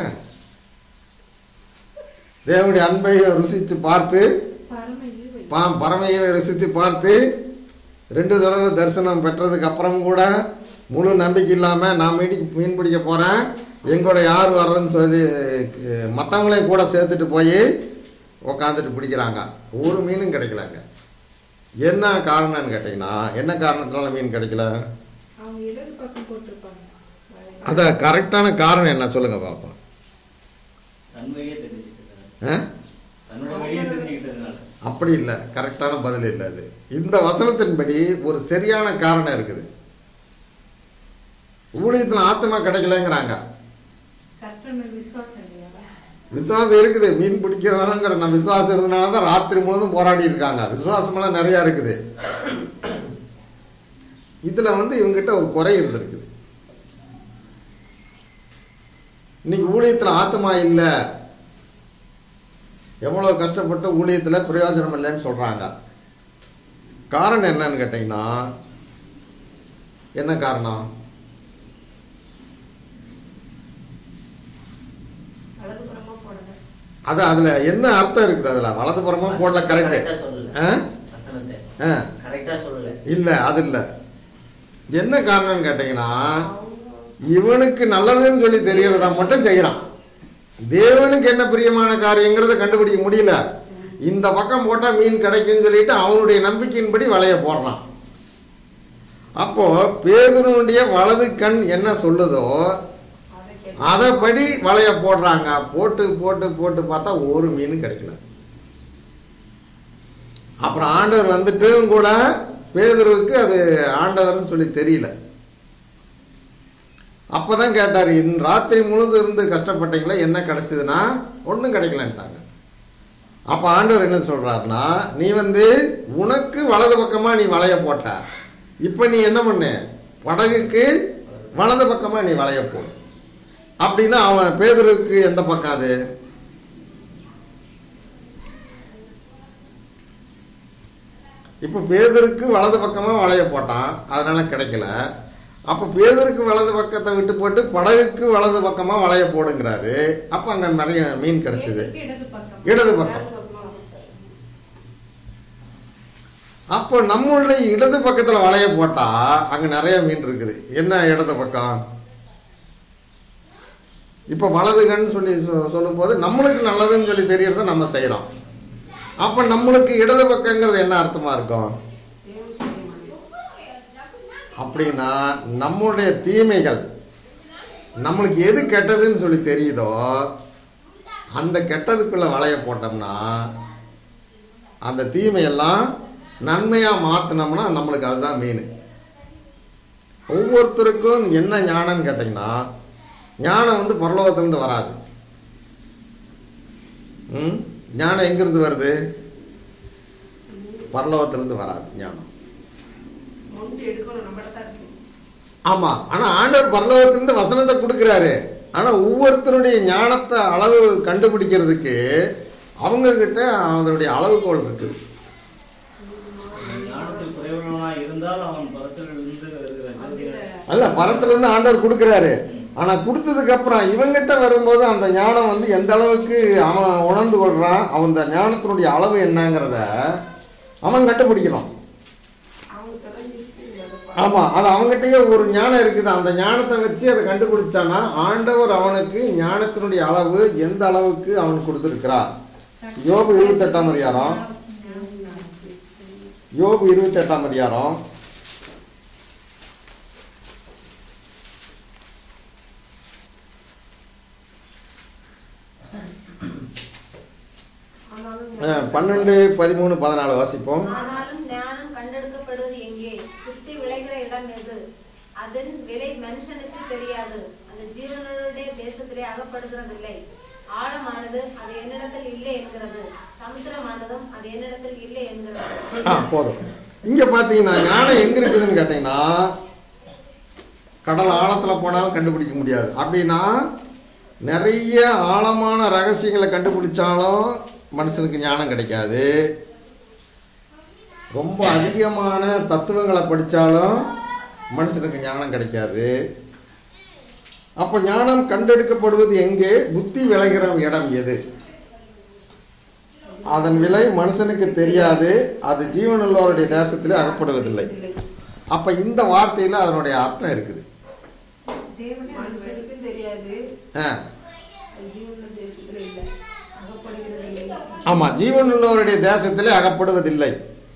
தேவனுடைய அன்பை ருசித்து பார்த்து பரம ஈவை. பா பரமையை ருசித்து பார்த்து ரெண்டு தடவை தரிசனம் பெற்றதுக்கு அப்புறம் கூட முழு நம்பிக்கை இல்லாமல் நான் மீன் மீன் பிடிக்க போகிறேன் எங்கூட யார் வர்றதுன்னு சொல்லி மற்றவங்களையும் கூட சேர்த்துட்டு போய் உக்காந்துட்டு பிடிக்கிறாங்க ஒரு மீனும் கிடைக்கலங்க என்ன காரணம்னு கேட்டிங்கன்னா என்ன காரணத்தினால மீன் கிடைக்கல அவங்க இடது பக்கம் போட்டிருப்பாங்க வலை. அதான் கரெக்டான காரணம் என்ன சொல்லுங்கள் பாப்பா தன் வழியே தெரிஞ்சுக்கிட்டதுனால ஆ தன்னோட வழியே தெரிஞ்சுக்கிட்டதுனால அப்படி இல்லை கரெக்டான பதில் இல்லை அது இந்த வசனத்தின்படி ஒரு சரியான காரணம் இருக்குது ஊழியத்தில் ஆத்மா கிடைக்கலங்கிறாங்க கர்த்தர் மேல் விசுவாசம் இல்லையா விசுவாசம் இருக்குது மீன் பிடிக்கிறவங்கிற நான் விசுவாசம் இருந்தனால தான் ராத்திரி முழுவதும் போராடி இருக்காங்க விசுவாசமெல்லாம் நிறையா இருக்குது இதில் வந்து இவங்ககிட்ட ஒரு குறை இருந்திருக்குது இன்னைக்கு ஊழியத்தில் ஆத்மா இல்லை எவ்வளோ கஷ்டப்பட்டு ஊழியத்தில் பிரயோஜனம் இல்லைன்னு சொல்கிறாங்க காரணம் என்னன்னு கேட்டிங்கன்னா என்ன காரணம் வலதுபுறமா போடுங்க அது அதில் என்ன அர்த்தம் இருக்குது அதில் வலதுபுறமாக போடல கரெக்டு கரெக்டா சொல்லல ஆ வசனத்தை ஆ கரெக்டா சொல்லல இல்லை அது இல்லை என்ன காரணம்னு கேட்டிங்கன்னா இவனுக்கு நல்லதுன்னு சொல்லி தெரியறதா மட்டும் செய்கிறான் தேவனுக்கு என்ன பிரியமான காரியங்கிறத கண்டுபிடிக்க முடியல இந்த பக்கம் போட்டால் மீன் கிடைக்கும்னு சொல்லிட்டு அவனுடைய நம்பிக்கையின்படி வலைய போடுறான் அப்போ பேதனுடைய வலது கண் என்ன சொல்லுதோ அதை கேட்டு அதைப்படி வலைய போடுறாங்க போட்டு போட்டு போட்டு பார்த்தா ஒரு மீன் கிடைக்கல அப்புறம் ஆண்டவர் வந்துட்டும் கூட பேதுருவுக்கு அது ஆண்டவர்னு சொல்லி தெரியல அப்பதான் கேட்டார் இன் ராத்திரி முழுதும் இருந்து கஷ்டப்பட்டீங்களா என்ன கிடைச்சதுன்னா ஒன்றும் கிடைக்கலன்ட்டாங்க அப்போ ஆண்டவர் என்ன சொல்றாருன்னா நீ வந்து உனக்கு வலது பக்கமாக நீ வலைய போட்ட இப்போ நீ என்ன பண்ணு படகுக்கு வலது பக்கமாக நீ வலைய போடு அப்படின்னா அவன் பேதுருக்கு எந்த பக்கம் அது இப்போ பேதருக்கு வலது பக்கமாக வளைய போட்டான் அதனால கிடைக்கல அப்போ பேதருக்கு வலது பக்கத்தை விட்டு போட்டு படகுக்கு வலது பக்கமாக வளைய போடுங்கிறாரு அப்போ அங்கே நிறைய மீன் கிடைச்சிது இடது பக்கம் இடது பக்கம் அப்போ நம்மளுடைய இடது பக்கத்தில் வளைய போட்டால் அங்கே நிறைய மீன் இருக்குது என்ன இடது பக்கம் இப்போ வலது கண் சொல்லி சொ- சொல்லும்போது நம்மளுக்கு நல்லதுன்னு சொல்லி தெரியறத நம்ம செய்கிறோம் அப்போ நம்மளுக்கு இடது பக்கங்கிறது என்ன அர்த்தமாக இருக்கும் அப்படின்னா நம்முடைய தீமைகள் நம்மளுக்கு எது கெட்டதுன்னு சொல்லி தெரியுதோ அந்த கெட்டதுக்குள்ளே வளைய போட்டோம்னா அந்த தீமையெல்லாம் நன்மையாக மாற்றினோம்னா நம்மளுக்கு அதுதான் மீன் ஒவ்வொருத்தருக்கும் என்ன ஞானம்னு கேட்டிங்கன்னா ஞானம் வந்து பரலோகத்திலேருந்து வராது ம் ஞானம் எங்கேருந்து வருது பரலோகத்திலேருந்து வராது ஞானம் மொண்டு எடுக்கணும் நம்மகிட்ட தான் இருக்கு ஆமாம் ஆனால் ஆண்டவர் பரலோகத்திலிருந்து வசனத்தை கொடுக்குறாரு ஆனால் ஒவ்வொருத்தருடைய ஞானத்தை அளவு கண்டுபிடிக்கிறதுக்கு அவங்கக்கிட்ட அதனுடைய அளவுகோல் இருக்குது ஞானத்தில் குறைவுள்ளவனாய் இருந்தால் அவன் பரத்திலிருந்து வருகிற ஜோதிகளை அல்ல பரத்துலேருந்து ஆண்டவர் கொடுக்குறாரு ஆனால் கொடுத்ததுக்கு அப்புறம் இவங்கிட்ட வரும்போது அந்த ஞானம் வந்து எந்த அளவுக்கு அவன் உணர்ந்து கொள்கிறான் அவன் அந்த ஞானத்தினுடைய அளவு என்னங்கிறத அவன் கண்டுபிடிக்கணும் அவங்க தெரிஞ்சுக்கிட்டு அதை ஆமாம் அது அவங்ககிட்டயே ஒரு ஞானம் இருக்குது அந்த ஞானத்தை வச்சு அதை கண்டுபிடிச்சானா ஆண்டவர் அவனுக்கு ஞானத்தினுடைய அளவு எந்த அளவுக்கு அவனுக்கு கொடுத்துருக்கிறார் யோபு இருபத்தெட்டாம் அதிகாரம் யோபு இருபத்தெட்டாம் அதிகாரம் ஆனாலும் அஹ், பன்னெண்டு பதிமூணு பதினாலு வாசிப்போம் ஆனாலும் ஞானம் கண்டெடுக்கப்படுவது எங்கே புத்தி விளைகிற இடம் எது அதன் விலை மனுஷனுக்கு தெரியாது அந்த ஜீவனுடைய தேசத்திலே அகப்படுகிறதில்லை ஆழமானது அது என்னிடத்தில் இல்லை என்கிறது சமுத்திரமானதும் அது என்னிடத்தில் இல்லை என்கிறது ஆ போதும் இங்கே பார்த்தீங்கன்னா ஞானம் எங்கே இருக்குதுன்னு கேட்டிங்கன்னா கடல் ஆழத்தில் போனாலும் கண்டுபிடிக்க முடியாது அப்படின்னா நிறைய ஆழமான ரகசியங்களை கண்டுபிடிச்சாலும் மனுஷனுக்கு ஞானம் கிடைக்காது ரொம்ப அதிகமான தத்துவங்களை படித்தாலும் மனுஷனுக்கு ஞானம் கிடைக்காது அப்போ ஞானம் கண்டெடுக்கப்படுவது எங்கே புத்தி விளைகிற இடம் எது அதன் விலை மனுஷனுக்கு தெரியாது அது ஜீவனுள்ளவருடைய தேசத்திலே அகப்படுவதில்லை அப்போ இந்த வார்த்தையில் அதனுடைய அர்த்தம் இருக்குது தேவனே அந்த மனுஷனுக்கும் தெரியாது ஆ அது ஜீவன தேசத்துல இல்லை அகப்படுகிறது இல்லை ஆமாம் ஜீவனுள்ளவருடைய தேசத்திலே அகப்படுவதில்லை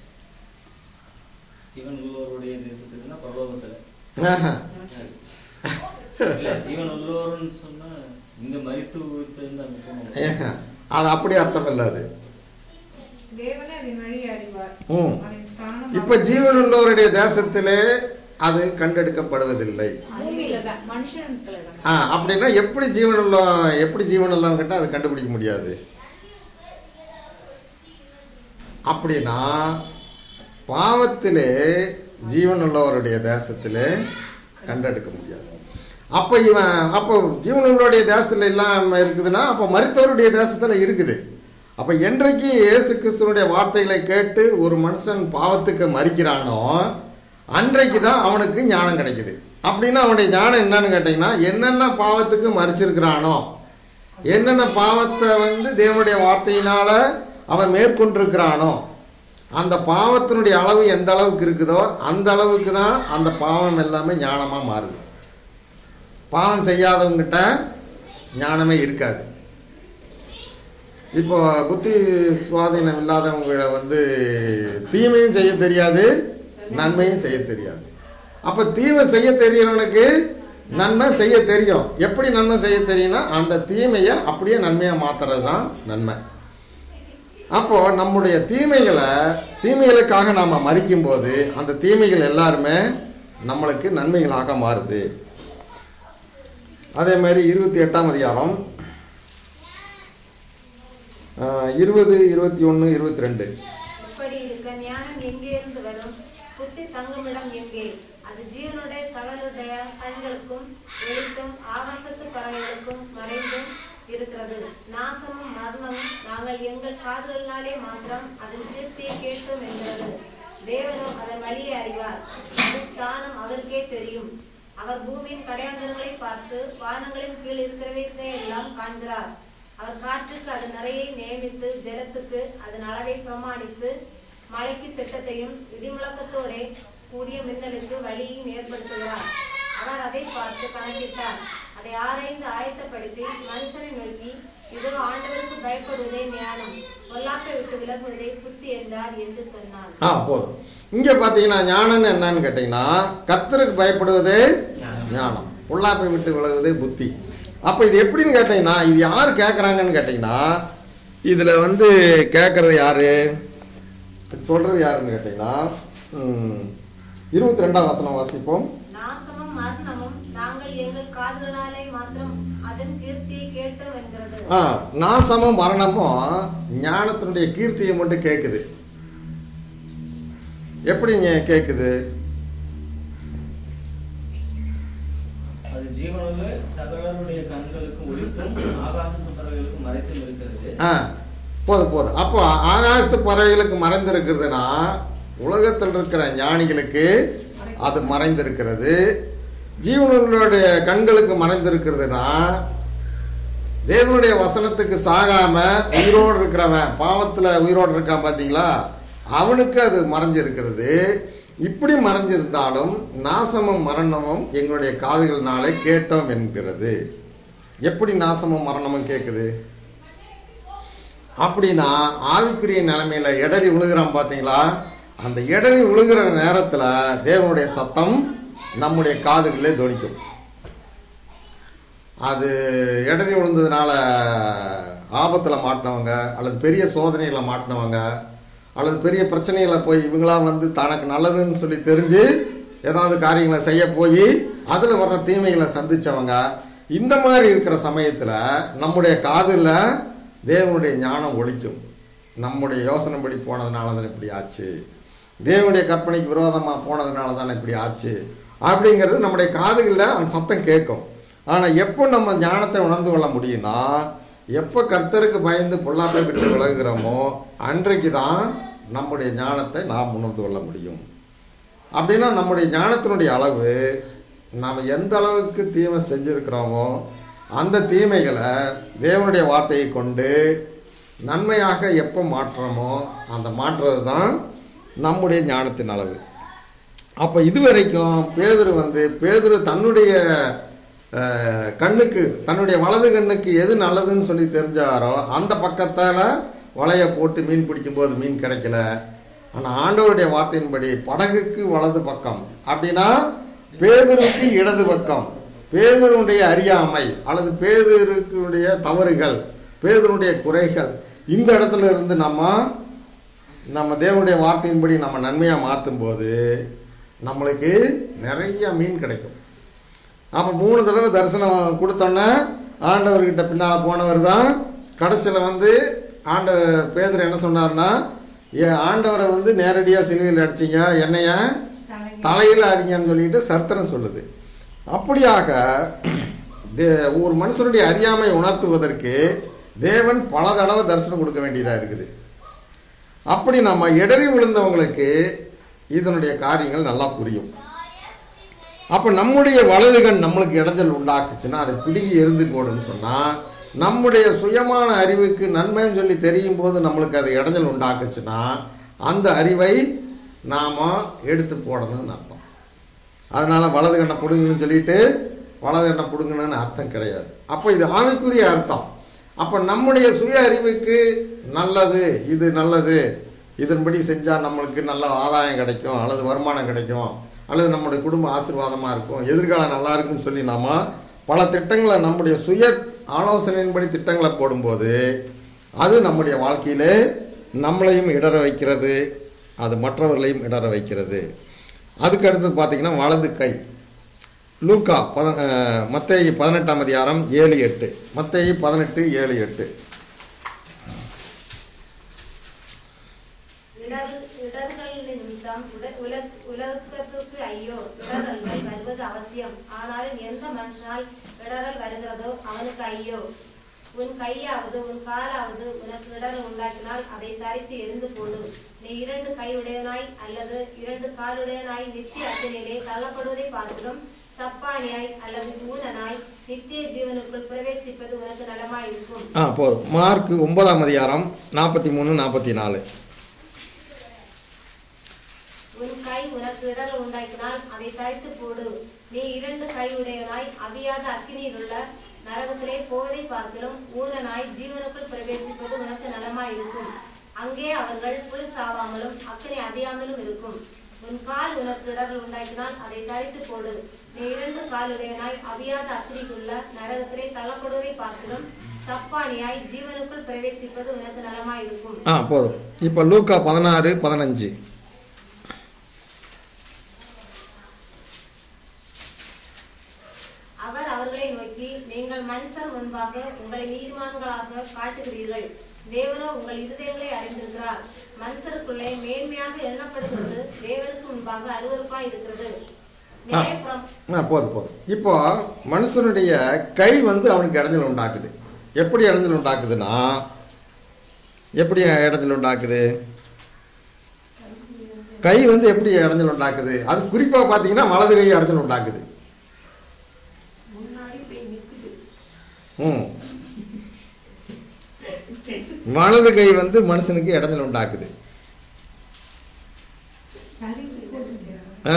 ஜீவன் உள்ளோருடைய தேசத்துக்குன்னா பரலோகத்துல ஆஹா. இல்ல ஜீவன் உள்ளோருன்னு சொன்னா இங்க மரித்து உயிர்த்தெழுந்து அங்க போகணும் ஏஹா. அது அப்படி அர்த்தம் இல்லை அது தேவனே அதன் வழி அறிவார் ம் அதன் ஸ்தானம் இப்போ ஜீவனுள்ளவருடைய தேசத்திலே அது கண்டெடுக்கப்படுவதில்லை பூமியில தான் மனுஷனுக்குள்ள தான் ஆ அப்படின்னா எப்படி ஜீவனுள்ள எப்படி ஜீவனுள்ளவங்கிட்ட அது கண்டுபிடிக்க முடியாது அப்படின்னா பாவத்திலே ஜீவனுள்ளவருடைய தேசத்திலே கண்டெடுக்க முடியாது அப்போ இவன் அப்போ ஜீவனுள்ளவருடைய தேசத்தில் இல்லாமல் இருக்குதுன்னா அப்போ மருத்துவருடைய தேசத்தில் இருக்குது அப்போ என்றைக்கு இயேசு கிறிஸ்துவனுடைய வார்த்தைகளை கேட்டு ஒரு மனுஷன் பாவத்துக்கு மறிக்கிறானோ அன்றைக்கு தான் அவனுக்கு ஞானம் கிடைக்குது அப்படின்னா அவனுடைய ஞானம் என்னன்னு கேட்டிங்கன்னா என்னென்ன பாவத்துக்கு மறிச்சிருக்கிறானோ என்னென்ன பாவத்தை வந்து தேவனுடைய வார்த்தையினால அவன் மேற்கொண்டிருக்கிறானோ அந்த பாவத்தினுடைய அளவு எந்த அளவுக்கு இருக்குதோ அந்த அளவுக்கு தான் அந்த பாவம் எல்லாமே ஞானமாக மாறுது பாவம் செய்யாதவங்கிட்ட ஞானமே இருக்காது இப்போ புத்தி சுவாதீனம் இல்லாதவங்களை வந்து தீமையும் செய்ய தெரியாது நன்மையும் செய்ய தெரியாது அப்போ தீமை செய்ய தெரியறவனுக்கு நன்மை செய்ய தெரியும் எப்படி நன்மை செய்ய தெரியும்னா அந்த தீமையை அப்படியே நன்மையாக மாற்றுறது தான் நன்மை அப்போது நம்முடைய தீமைகளை தீமைகளுக்காக நாம் மறிக்கும்போது அந்த தீமைகள் எல்லாருமே நம்மளுக்கு நன்மைகளாக மாறுது அதே மாதிரி இருபத்தி எட்டாம் அதிகாரம் ஆஹ், இருபது இருபத்தி ஒன்று இருபத்தி ரெண்டு இப்படி இருக்க ஞானம் எங்கே இருந்து வரும் புத்தி தங்குமிடம் எங்கே அது ஜீவனுடைய சகலுடைய கண்களுக்கும் வெளித்தும் ஆகாசத்து பறவைகளுக்கும் மறைந்தும் இருக்கிறது நாசமும் மரணமும் நாங்கள் எங்கள் காதுகளினாலே மாத்திரம் அதன் கீர்த்தியை கேட்டோம் என்கிறது தேவனோ அதன் வழியை அறிவார் அதன் ஸ்தானம் அவருக்கே தெரியும் அவர் பூமியின் கடையாந்தரங்களை பார்த்து வானங்களின் கீழ் இருக்கிறவற்றை எல்லாம் காண்கிறார் அவர் காற்றுக்கு அதன் நிறையை நியமித்து ஜலத்துக்கு அதன் அளவை பிரமாணித்து மழைக்கு திட்டத்தையும் இடிமுழக்கத்தோடே கூடிய மின்னலுக்கு வழியையும் ஏற்படுத்துகிறார் அவர் அதை பார்த்து கணக்கிட்டார் அதை ஆராய்ந்து ஆயத்தப்படுத்தி மனுஷனை நோக்கி இதோ ஆண்டவருக்கு பயப்படுவதே ஞானம் பொல்லாப்பை விட்டு விலகுவதே புத்தி என்றார் என்று சொன்னார் ஆ போதும் இங்கே பார்த்தீங்கன்னா ஞானம்னு என்னன்னு கேட்டிங்கன்னா கத்தருக்கு பயப்படுவதே ஞானம் பொல்லாப்பை விட்டு விலகுவதே புத்தி அப்போ இது எப்படின்னு கேட்டிங்கன்னா இது யார் கேட்குறாங்கன்னு கேட்டிங்கன்னா இதில் வந்து கேட்குறது யார் சொல்கிறது யாருன்னு கேட்டிங்கன்னா இருபத்தி ரெண்டாம் வசனம் வாசிப்போம் நாசமும் மரணமும் நாங்கள் எங்கள் காதுகளாலே மாத்திரம் அதன் கீர்த்தியை கேட்டோம் என்கிறது ஆ நாசமும் மரணமும் ஞானத்தினுடைய கீர்த்தியை மட்டும் கேட்குது எப்படிங்க கேட்குது அது ஜீவனுள்ள சகலருடைய கண்களுக்கு ஒளித்தும் ஆகாசத்து பறவைகளுக்கு மறைத்தும் இருக்கிறது ஆ போதும் போதும் அப்போ ஆகாசத்து பறவைகளுக்கு மறைந்திருக்கிறதுனா உலகத்தில் இருக்கிற ஞானிகளுக்கு அது மறைந்திருக்கிறது ஜீவனுடைய கண்களுக்கு மறைந்திருக்கிறதுனா தேவனுடைய வசனத்துக்கு சாகாம உயிரோடு இருக்கிறவன் பாவத்தில் உயிரோடு இருக்கான் பார்த்தீங்களா அவனுக்கு அது மறைஞ்சிருக்கிறது இப்படி மறைஞ்சிருந்தாலும் நாசமும் மரணமும் எங்களுடைய காதுகளினாலே கேட்டோம் என்கிறது எப்படி நாசமும் மரணமும் கேட்குது அப்படின்னா ஆவிக்குரிய நிலைமையில இடறி விழுகிறான் பார்த்தீங்களா அந்த இடறி விழுகிற நேரத்தில் தேவனுடைய சத்தம் நம்முடைய காதுகளிலே தொனிக்கும் அது இடறி விழுந்ததுனால ஆபத்தில் மாட்டினவங்க அல்லது பெரிய சோதனையில் மாட்டினவங்க அல்லது பெரிய பிரச்சனைகளை போய் இவங்களாம் வந்து தனக்கு நல்லதுன்னு சொல்லி தெரிஞ்சு ஏதாவது காரியங்களை செய்ய போய் அதில் வர்ற தீமைகளை சந்தித்தவங்க இந்த மாதிரி இருக்கிற சமயத்தில் நம்முடைய காதில் தேவனுடைய ஞானம் ஒழிக்கும் நம்முடைய யோசனைப்படி போனதுனால தான் இப்படி ஆச்சு தேவனுடைய கற்பனைக்கு விரோதமாக போனதுனால தான் இப்படி ஆச்சு அப்படிங்கிறது நம்முடைய காதுகளில் அந்த சத்தம் கேட்கும் ஆனால் எப்போ நம்ம ஞானத்தை உணர்ந்து கொள்ள முடியும்னா எப்போ கர்த்தருக்கு பயந்து பொல்லாப்பை விட்டு விலகுகிறோமோ அன்றைக்கு தான் நம்முடைய ஞானத்தை நாம் உணர்ந்து கொள்ள முடியும் அப்படின்னா நம்முடைய ஞானத்தினுடைய அளவு நாம் எந்த அளவுக்கு தீமை செஞ்சுருக்கிறோமோ அந்த தீமைகளை தேவனுடைய வார்த்தையை கொண்டு நன்மையாக எப்போ மாற்றுறோமோ அந்த மாற்றுறது தான் நம்முடைய ஞானத்தின் அளவு அப்போ இதுவரைக்கும் பேதுரு வந்து பேதுரு தன்னுடைய அஹ், கண்ணுக்கு தன்னுடைய வலது கண்ணுக்கு எது நல்லதுன்னு சொல்லி தெரிஞ்சாரோ அந்த பக்கத்தால் வலையை போட்டு மீன் பிடிக்கும்போது மீன் கிடைக்கல ஆனால் ஆண்டவருடைய வார்த்தையின்படி படகுக்கு வலது பக்கம் அப்படின்னா பேதருக்கு இடது பக்கம் பேதருடைய அறியாமை அல்லது பேதருக்குடைய தவறுகள் பேதருடைய குறைகள் இந்த இடத்துல இருந்து நம்ம நம்ம தேவனுடைய வார்த்தையின்படி நம்ம நன்மையாக மாற்றும்போது நம்மளுக்கு நிறைய மீன் கிடைக்கும் அப்போ மூணு தடவை தரிசனம் கொடுத்தோன்னே ஆண்டவர்கிட்ட பின்னால் போனவர் தான் கடைசியில் வந்து ஆண்ட பேதர் என்ன சொன்னார்னா என் ஆண்டவரை வந்து நேரடியாக சிலுவையில் அடிச்சிங்க என்னைய தலையில் அறிங்கன்னு சொல்லிட்டு சரித்திரம் சொல்லுது அப்படியாக தே ஒரு மனுஷனுடைய அறியாமை உணர்த்துவதற்கு தேவன் பல தடவை தரிசனம் கொடுக்க வேண்டியதாக இருக்குது அப்படி நம்ம இடறி விழுந்தவங்களுக்கு இதனுடைய காரியங்கள் நல்லா புரியும் அப்போ நம்முடைய வலதுகண் நம்மளுக்கு இடைஞ்சல் உண்டாக்குச்சுன்னா அதை பிடுங்கி எரிந்து போடுன்னு சொன்னால் நம்முடைய சுயமான அறிவுக்கு நன்மைன்னு சொல்லி தெரியும் போது நம்மளுக்கு அது இடைஞ்சல் உண்டாக்குச்சுன்னா அந்த அறிவை நாம் எடுத்து போடணும்னு அர்த்தம் அதனால் வலது கண்ணை பிடுங்கணும்னு சொல்லிட்டு வலது கண்ணை பிடுங்கணும்னு அர்த்தம் கிடையாது அப்போ இது ஆவிக்குரிய அர்த்தம் அப்போ நம்முடைய சுய அறிவுக்கு நல்லது இது நல்லது இதன்படி செஞ்சால் நம்மளுக்கு நல்ல ஆதாயம் கிடைக்கும் அல்லது வருமானம் கிடைக்கும் அல்லது நம்முடைய குடும்ப ஆசீர்வாதமாக இருக்கும் எதிர்காலம் நல்லா இருக்குன்னு சொல்லி நாம பல திட்டங்களை நம்முடைய சுய ஆலோசனையின்படி திட்டங்களை போடும்போது அது நம்முடைய வாழ்க்கையிலே நம்மளையும் இடற வைக்கிறது அது மற்றவர்களையும் இடற வைக்கிறது அதுக்கு அடுத்து பார்த்தீங்கன்னா வலது கை லூக்கா பத மத்தேயு பதினெட்டாம் அதிகாரம் ஏழு எட்டு மத்தேயு பதினெட்டு ஏழு எட்டு இடர் இடர்கள் நிமித்தம் உல- உல- உலகத்துக்கு ஐயோ இடரல்கள் வருவது அவசியம் ஆனாலும் எந்த மனுஷனால் இடரல் வருகிறதோ அவனுக்கு ஐயோ உன் கையாவது உன் காலாவது உனக்கு இடரல் உண்டாக்கினால் அதை தரித்து எரிந்து போடு நீ இரண்டு கையுடையனாய் அல்லது இரண்டு காலுடையனாய் நித்திய அக்கினிலே தள்ளப்படுவதை பார்க்கிறோம் சப்பானியாய் அல்லது ஊனனாய் நித்திய ஜீவனுக்குள் பிரவேசிப்பது உனக்கு நலமாயிருக்கும் ஆ போதும் மார்க் ஒன்பதாம் அதிகாரம் நாற்பத்தி மூணு நாற்பத்தி நாலு உன் கை உனக்கு இடல் உண்டாக்கினால் அதை தரித்து போடு நீ இரண்டு கை உடையவனாய் அவியாத அக்கினியில் உள்ள நரகத்திலே போவதை பார்க்கிலும் ஊனனாய் ஜீவனுக்குள் பிரவேசிப்பது உனக்கு நலமாயிருக்கும் அங்கே அவர்கள் புல் சாவாமலும் அக்கினி அடியாமலும் இருக்கும் உன் கால் உனக்கு இடர்கள் உண்டாக்கினால் அதை தரித்து போடு நீ இரண்டு காலுடையனாய் அவியாத அக்கினிக்குள்ள நரகத்திலே தள்ளப்படுவதை பார்க்கிலும் சப்பானியாய் ஜீவனுக்குள் பிரவேசிப்பது உனக்கு நலமாயிருக்கும் ஆ போதும் இப்போ லூக்கா பதினாறு பதினஞ்சு அவர் அவர்களை நோக்கி நீங்கள் மனுஷர் முன்பாக உங்களை நீதிமான்களாக காட்டுகிறீர்கள் தேவனோ உங்கள் இருதயங்களை அறிந்திருக்கிறார் மனுஷருக்குள்ளே மேன்மையாக எண்ணப்படுகிறது தேவனுக்கு முன்பாக அருவருப்பாய் இருக்கிறது நியாயப்புறம் ஆ போதும் போதும் இப்போ மனுஷனுடைய கை வந்து அவனுக்கு இடைஞ்சல் உண்டாக்குது எப்படி இடைஞ்சல் உண்டாக்குதுன்னா எப்படி இடைஞ்சல் உண்டாக்குது கை வந்து எப்படி இடைஞ்சல் உண்டாக்குது அது குறிப்பாக பார்த்தீங்கன்னா வலது கை இடைஞ்சல் உண்டாக்குது முன்னாடி போய் நிக்குது ம் வலது கை வந்து மனுஷனுக்கு இடைஞ்சல் உண்டாக்குது ஆ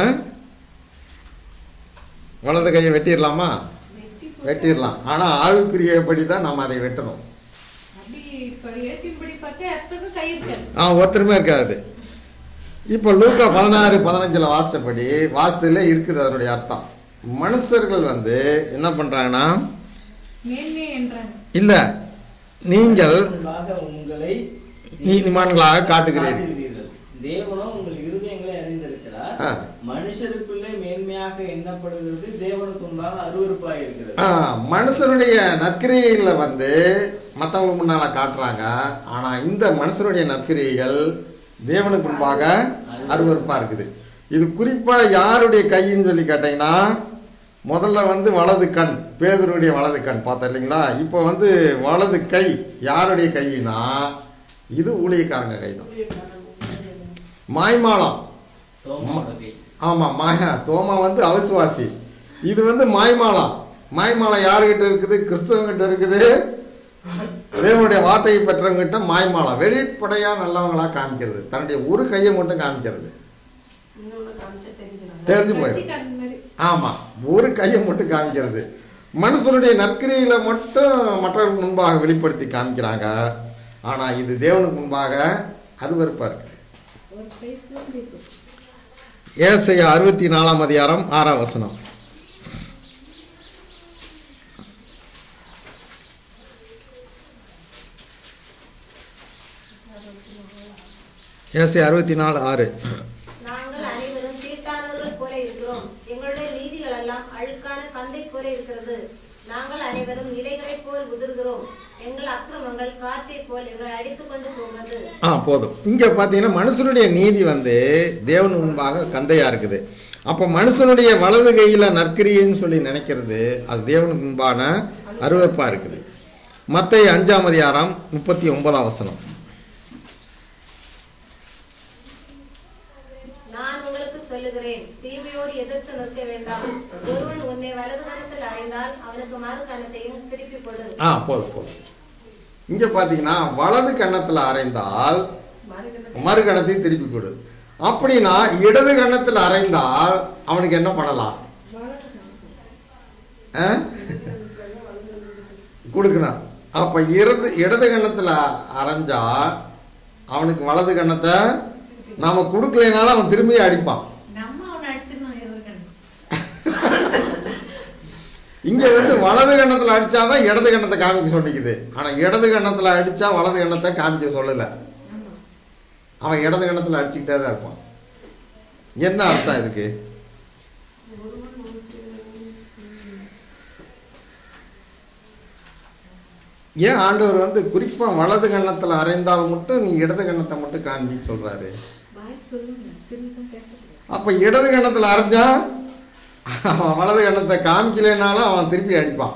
வலது கையை வெட்டிடலாமா வெட்டிடலாம் ஆனால் ஆவிக்குரியபடி தான் நம்ம அதை வெட்டணும் அப்படி இப்ப ஏத்தின்படி பார்த்தா எத்தனை கை இருக்காது ஆ ஒருத்தருமே இருக்காது இப்போ லூக்கா பதினாறு பதினஞ்சில் வாசித்தபடி வாசத்துல இருக்குது அதனுடைய அர்த்தம் மனுஷர்கள் வந்து என்ன பண்ணுறாங்கன்னா மேன்மை என்றாங்க இல்லை நீங்கள் முன்பாக உங்களை நீதிமான்களாக காட்டுகிறீர்கள் காட்டுகிறீர்கள் தேவனோ உங்கள் இருதயங்களை அறிந்திருக்கிறார் ஆ. மனுஷருக்குள்ளே மேன்மையாக எண்ணப்படுகிறது தேவனுக்கு முன்பாக அருவருப்பாய் இருக்கிறது ஆ, மனுஷனுடைய நற்கிரியைகளை வந்து மற்றவங்க முன்னால் காட்டுறாங்க ஆனால் இந்த மனுஷனுடைய நற்கிரியைகள் தேவனுக்கு முன்பாக அருவருப்பாக இருக்குது இது குறிப்பாக யாருடைய கைன்னு சொல்லி கேட்டிங்கன்னா முதல்ல வந்து வலது கண் பேதருடைய வலது கண் பார்த்தோம் இல்லைங்களா இப்போ வந்து வலது கை யாருடைய கையினா இது ஊழியக்காரங்க கை தான் மாய்மாலம் தோமாவோட கை ஆமாம் மாயா தோமா வந்து அவிசுவாசி இது வந்து மாய்மாலம் மாய்மாலம் யாருக்கிட்ட இருக்குது கிறிஸ்தவங்கிட்ட இருக்குது தேவனுடைய வார்த்தையை பெற்றவங்கிட்ட மாய்மாலம் வெளிப்படையாக நல்லவங்களா காமிக்கிறது தன்னுடைய ஒரு கையை மட்டும் காமிக்கிறது இன்னொன்னு காமிச்சா தெரிஞ்சிடும் தெரிஞ்சு போயிடும் ரசிகன் மாதிரி ஆமாம் ஒரு கையை மட்டும் காமிக்கிறது மனுஷனுடைய நற்கிரியில் மட்டும் மற்றவர்கள் முன்பாக வெளிப்படுத்தி காமிக்கிறாங்க ஆனால் இது தேவனுக்கு முன்பாக அருவருப்பாக இருக்குது ஒரு கை சூம்பி போச்சு. ஏசையா அறுபத்தி நாலாம் அதிகாரம் ஆறாம் வசனம் ஏசை அறுபத்தி நாலு ஆறு நாங்கள் அனைவரும் தீட்டானவர்கள் போல இருக்கிறோம் எங்களுடைய நீதிகள் எல்லாம் அழுக்கான கந்தை போல இருக்கிறது நாங்கள் அனைவரும் இலைகளைப் போல் உதிர்கிறோம் எங்கள் அக்கிரமங்கள் காற்றைப் போல் எங்களை அடித்துக் கொண்டு போகிறது ஆ போதும் இங்கே பார்த்தீங்கன்னா மனுஷனுடைய நீதி வந்து தேவன் முன்பாக கந்தையாக இருக்குது அப்போ மனுஷனுடைய வலது கையில் நற்கிரியைன்னு சொல்லி நினைக்கிறது அது தேவனுக்கு முன்பான அருவருப்பாக இருக்குது மத்திய அஞ்சாம் அதிகாரம் முப்பத்தி ஒன்பதாம் வசனம் நான் உங்களுக்கு சொல்லுகிறேன் தீமையோடு எதிர்த்து நிற்க வேண்டாம் ஒருவன் உன்னை வலது கணத்தில் அறைந்தால் அவனுக்கு மறு கணத்தையும் திருப்பி கொடு ஆ போதும் போதும் இங்கே பார்த்தீங்கன்னா வலது கன்னத்தில் அரைந்தால் மறு கணத்தை திருப்பி கொடு அப்படின்னா இடது கன்னத்தில் அரைந்தால் அவனுக்கு என்ன பண்ணலாம் ஆ? கொடுக்கணும் அப்போ இடது இடது கன்னத்தில் அரைஞ்சா அவனுக்கு வலது கன்னத்தை நாம் கொடுக்கலைனாலும் அவன் திரும்பி அடிப்பான் நம்ம அவனை அடிச்சிடணும் எதிர்கணும் இங்கே வந்து வலது கன்னத்தில் அடித்தாதான் இடது கன்னத்தை காமிக்க சொல்லிக்குது ஆனால் இடது கன்னத்தில் அடித்தா வலது கன்னத்தை காமிக்க சொல்லலை அவன் இடது கன்னத்தில் அடிச்சுக்கிட்டே தான் இருப்பான் என்ன அர்த்தம் இதுக்கு ஏன் ஆண்டவர் வந்து குறிப்பாக வலது கன்னத்தில் அரைந்தால் மட்டும் நீ இடது கன்னத்தை மட்டும் காண்பின்னு சொல்கிறாரு பாய் சொல்லுங்க திரும்பவும் பேசக்கூடாது அப்போ இடது கன்னத்தில் அரைஞ்சா அவன் வலது கன்னத்தை காமிக்கலைனாலும் அவன் திருப்பி அடிப்பான்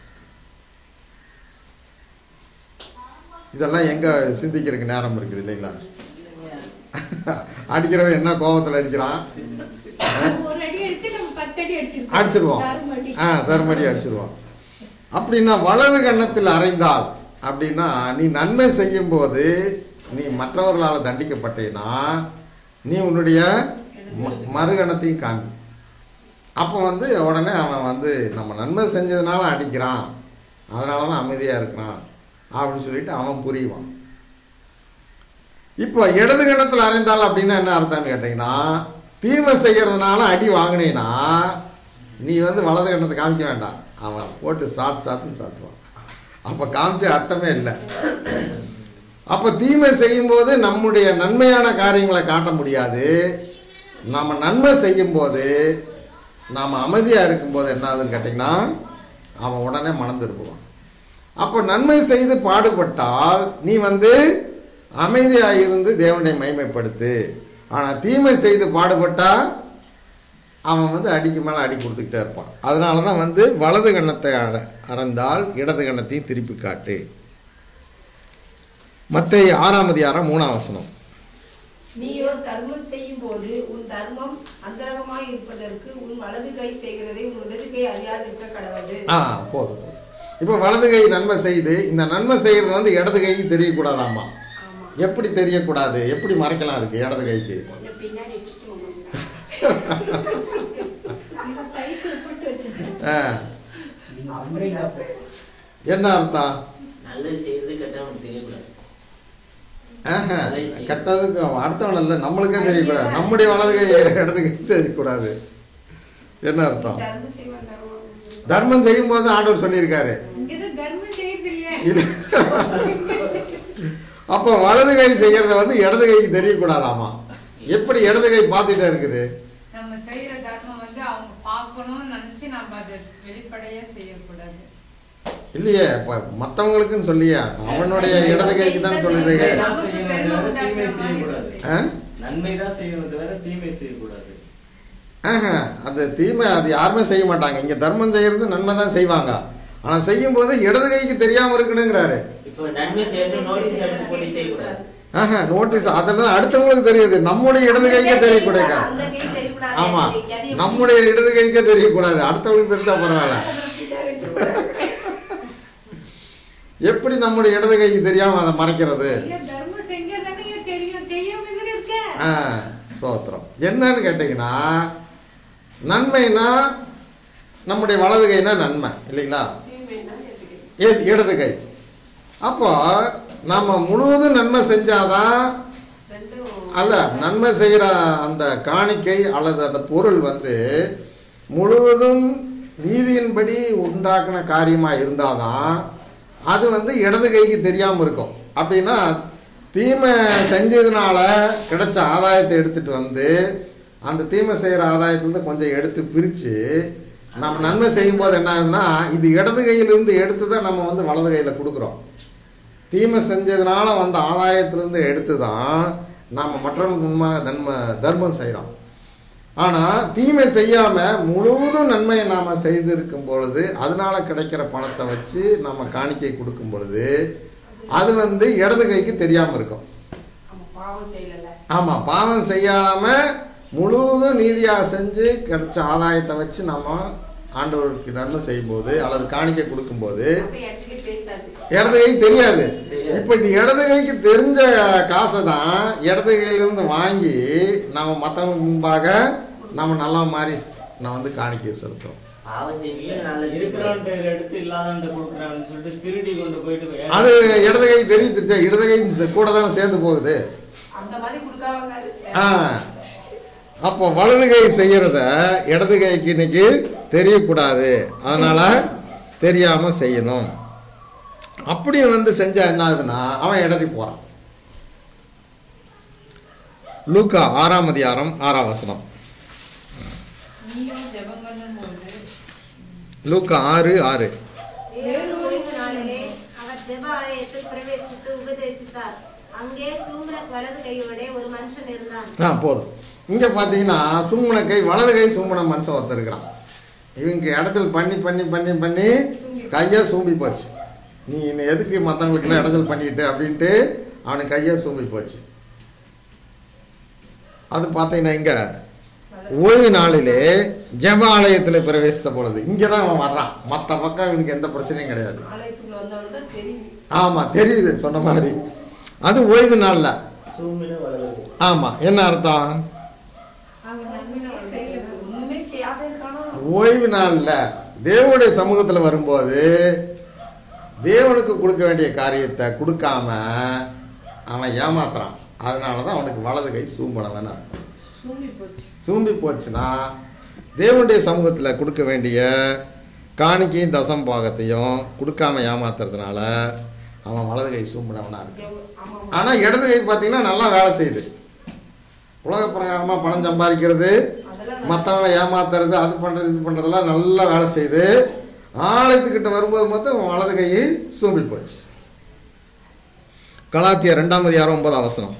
இதெல்லாம் எங்கே சிந்திக்கிறதுக்கு நேரம் இருக்குது இல்லைங்களா அடிக்கிறவன் என்ன கோபத்தில் அடிக்கிறான் ஒரு அடி அடிச்சு நம்ம பத்து அடி அடிச்சிருக்கோம். அடிச்சிருவோம் தருமடி. ஆ தருமடி அடிச்சிருவோம் அப்படின்னா வலது கன்னத்தில் அறைந்தால் அப்படின்னா நீ நன்மை செய்யும்போது நீ மற்றவர்களால் தண்டிக்கப்பட்டேன்னா நீ உன்னுடைய ம- மறுகணத்தையும் காமி அப்போ வந்து உடனே அவன் வந்து நம்ம நன்மை செஞ்சதுனால அடிக்கிறான் அதனால தான் அமைதியாக இருக்கிறான் அப்படின்னு சொல்லிட்டு அவன் புரியுவான் இப்போ இடது கணத்தில் அறைந்தால் அப்படின்னா என்ன அர்த்தம்னு கேட்டிங்கன்னா தீமை செய்கிறதுனால அடி வாங்கினீன்னா நீ வந்து வலது கணத்தை காமிக்க வேண்டாம் அவன் போட்டு சாத்து சாத்துன்னு சாத்துவான் அப்போ காமிச்ச அர்த்தமே இல்லை அப்போ தீமை செய்யும்போது நம்முடைய நன்மையான காரியங்களை காட்ட முடியாது நாம் நன்மை செய்யும்போது நாம் அமைதியாக இருக்கும்போது என்ன ஆகுதுன்னு கேட்டிங்கன்னா அவன் உடனே மனம் திரும்புவான் அப்போ நன்மை செய்து பாடுபட்டால் நீ வந்து அமைதியாக இருந்து தேவனை மைமைப்படுத்து ஆனால் தீமை செய்து பாடுபட்டா அவன் வந்து அடிக்கு மேலே அடி கொடுத்துக்கிட்டே இருப்பான் அதனால தான் வந்து வலது கன்னத்தை அற அறந்தால் இடது கன்னத்தையும் திருப்பி காட்டு மத்திய ஆறாம் அதிகாரம் மூணாம் வசனம் நீயோ தர்மம் செய்யும் போது உன் தர்மம் அந்தரங்கமாய் இருப்பதற்கு உன் வலது கை செய்கிறதை உன் இடது கை அறியாதிருக்க கடவுது ஆ போதும் போதும் இப்போ வலது கை நன்மை செய்து இந்த நன்மை செய்கிறது வந்து இடது கைக்கு தெரியக்கூடாதாம்மா ஆமா எப்படி தெரியக்கூடாது எப்படி மறைக்கலாம் இருக்கு இடது கைக்கு கொஞ்சம் பின்னாடி வச்சுட்டு வாங்க. இவன் கைக்குள்ள போட்டு வச்சிருக்கேன். ஆ, நீங்க பண்றீங்க என்ன அர்த்தம் நல்லது செய்யறது கெட்டவனுக்கு தெரியக்கூடாது ஆஹா, கெட்டதுக்கு அடுத்தவன் இல்லை நம்மளுக்கே தெரியக்கூடாது நம்முடைய வலது கை இடது கை தெரியக்கூடாது என்ன அர்த்தம் தர்மம் செய்வான் தர்மம் தர்மம் செய்யும்போது ஆண்டவர் சொல்லியிருக்காரு இங்கதான் தர்மம் செய்யறது இல்லையே இது அப்போ வலது கை செய்யறத வந்து இடது கைக்கு தெரியக்கூடாதாமா எப்படி இடது கை பார்த்துட்டே இருக்குது நம்ம செய்யற தர்மம் வந்து அவங்க பார்க்கணும்னு நினைச்சு நம்ம அதை வெளிப்படையா செய்யக்கூடாது இல்லையே இப்போ மற்றவங்களுக்குன்னு சொல்லியா அவனுடைய இடது கைக்கு தான் சொல்லுது நன்மை தான் செய்யணும் தவிர தீமை செய்யக்கூடாது ஆ? நன்மை தான் செய்யணும் தவிர தீமை செய்யக்கூடாது ஆஹா, அது தீமை அது யாருமே செய்ய மாட்டாங்க இங்கே தர்மம் செய்யறது நன்மை தான் செய்வாங்க ஆனால் செய்யும்போது இடது கைக்கு தெரியாமல் இருக்கணுங்கிறாரு இப்போ நன்மை செய்யறது நோட்டீஸ் அடிச்சு போட்டு செய்யக்கூடாது ஆஹா நோட்டீஸ் அதெல்லாம் அடுத்தவங்களுக்கு தெரியுது நம்முடைய இடது கைக்கே தெரியக்கூடாது அந்த கை தெரியக்கூடாது ஆமா அந்த கை. அது எப்படி? நம்முடைய இடது கைக்கே தெரியக்கூடாது அடுத்தவங்களுக்கு தெரிஞ்சா பரவாயில்ல பின்னாடி வச்சுட்டு எப்படி நம்முடைய இடது கைக்கு தெரியாம அதை மறைக்கிறது ஐயா, தர்மம் செஞ்சா தானே தெரியும் தெரியாம தானே இருக்க ஆ சோத்திரம் என்னன்னு கேட்டிங்கன்னா நன்மைனா நம்முடைய வலது கைனா நன்மை இல்லைங்களா தீமைன்னா எதுக்கு? ஏது இடது கை அப்போ நம்ம முழுவதும் நன்மை செஞ்சாதான் ரெண்டும் அல்ல நன்மை செய்கிற அந்த காணிக்கை அல்லது அந்த பொருள் வந்து முழுவதும் நீதியின்படி உண்டாக்கின காரியமாக இருந்தாதான் அது வந்து இடது கைக்கு தெரியாமல் இருக்கும் அப்படின்னா தீமை செஞ்சதுனால கிடைச்ச ஆதாயத்தை எடுத்துட்டு வந்து அந்த தீமை செய்கிற ஆதாயத்துலேருந்து கொஞ்சம் எடுத்து பிரித்து நம்ம நன்மை செய்யும்போது என்ன ஆகுதுன்னா இது இடது கையிலிருந்து எடுத்து தான் நம்ம வந்து வலது கையில் கொடுக்குறோம் தீமை செஞ்சதுனால வந்த ஆதாயத்திலேருந்து எடுத்து தான் நாம் மற்றவங்களுக்கு முன்பாக தன்ம தர்மம் செய்கிறோம் ஆனால் தீமை செய்யாமல் முழுவதும் நன்மையை நாம் செய்திருக்கும் பொழுது அதனால கிடைக்கிற பணத்தை வச்சு நம்ம காணிக்கை கொடுக்கும் பொழுது அது வந்து இடது கைக்கு தெரியாமல் இருக்கும் நம்ம பாவம் செய்யல ஆமாம் பாவம் செய்யாமல் முழுவதும் நீதியாக செஞ்சு கிடைச்ச ஆதாயத்தை வச்சு நம்ம ஆண்டவருக்கு நன்மை செய்யும்போது அல்லது காணிக்கை கொடுக்கும்போது அப்ப இடத்துக்கு பேசாது இடது கை தெரியாது தெரியாது. இப்போ இது இடது கைக்கு தெரிஞ்ச காசை தான் இடது கையிலிருந்து வாங்கி நம்ம மற்றவங்களுக்கு முன்பாக நம்ம நல்லா மாதிரி நான் வந்து காணிக்கை செலுத்துறோம் பாவம் செய்வீங்க நல்லது இருக்கிறவன்ட்ட எடுத்து இல்லாதவன்ட்ட கொடுக்குறான்னு சொல்லிட்டு திருடி கொண்டு போயிட்டு வே- அது இடது கை தெரிஞ்சிருச்சா இடது கை கூட தானே சேர்ந்து போகுது அந்த மாதிரி கொடுக்காம ஆ அப்போ வலது கை செய்யறத இடது கைக்கு இன்னைக்கு தெரியக்கூடாது அதனால தெரியாம செய்யணும் அப்படி வந்து செஞ்சா என்ன ஆகுதுன்னா அவன் இடறி போறான் லூக்கா ஆறாம் அதிகாரம் ஆறாம் வசனம் நீயும் ஜெபம் பண்ணும்போது லூக்கா ஆறு ஆறு வேறு ஓய்வு நாளிலே அவர் ஜெப ஆலயத்தில் பிரவேசித்து உபதேசித்தார் அங்கே சூம்பல வலது கையோட ஒரு மனுஷன் இருந்தான் ஆ போதும் இங்கே பார்த்தீங்கன்னா சும்மன கை வலது கை சும்மன மனுஷன் ஒருத்தர் இருக்கிறான் இவங்க இடத்துல பண்ணி பண்ணி பண்ணி பண்ணி கையை சூம்பி போச்சு நீ இன்னும் எதுக்கு மற்றவங்களுக்குலாம் இடத்துல பண்ணிட்டு அப்படின்ட்டு அவனுக்கு கையை சூம்பி போச்சு அது பார்த்தீங்கன்னா இங்கே ஓய்வு நாளிலே ஜெப ஆலயத்தில் பிரவேசித்த பொழுது இங்கே தான் அவன் வர்றான் மற்ற பக்கம் இவனுக்கு எந்த பிரச்சனையும் கிடையாது ஆலயத்துக்குள்ள வந்தாலும் தான் தெரியுது ஆமாம் தெரியுது சொன்ன மாதிரி அது ஓய்வு நாளில் சூமின வளருது ஆமாம் என்ன அர்த்தம் அவர் நன்மையை செய்யல ஒண்ணுமே செய்யாத இருக்கானோ ஓய்வு நாளில் தேவனுடைய சமூகத்தில் வரும்போது தேவனுக்கு கொடுக்க வேண்டிய காரியத்தை கொடுக்காம அவன் ஏமாத்துறான் அதனால தான் அவனுக்கு வலது கை சூம்பளவன் அர்த்தம் சூம்பி போச்சு சூம்பி போச்சுன்னா தேவனுடைய சமூகத்தில் கொடுக்க வேண்டிய காணிக்கையும் தசம் பாகத்தையும் கொடுக்காம ஏமாத்துறதுனால அவன் வலது கை சூம்பினவனா இருக்கான் ஆமா ஆனால் இடது கை பார்த்தீங்கன்னா நல்லா வேலை செய்யுது உலக பிரகாரமாக பணம் சம்பாதிக்கிறது அதெல்லாம் மற்றவங்களை ஏமாத்துறது அது பண்ணுறது இது பண்ணுறதெல்லாம் நல்லா வேலை செய்யுது ஆலயத்துக்கிட்ட வரும்போது மொத்தம் அவன் வலது கை சூம்பி போச்சு கலாத்திய ரெண்டாம் அதிகாரம் ஒன்பதாம் வசனம்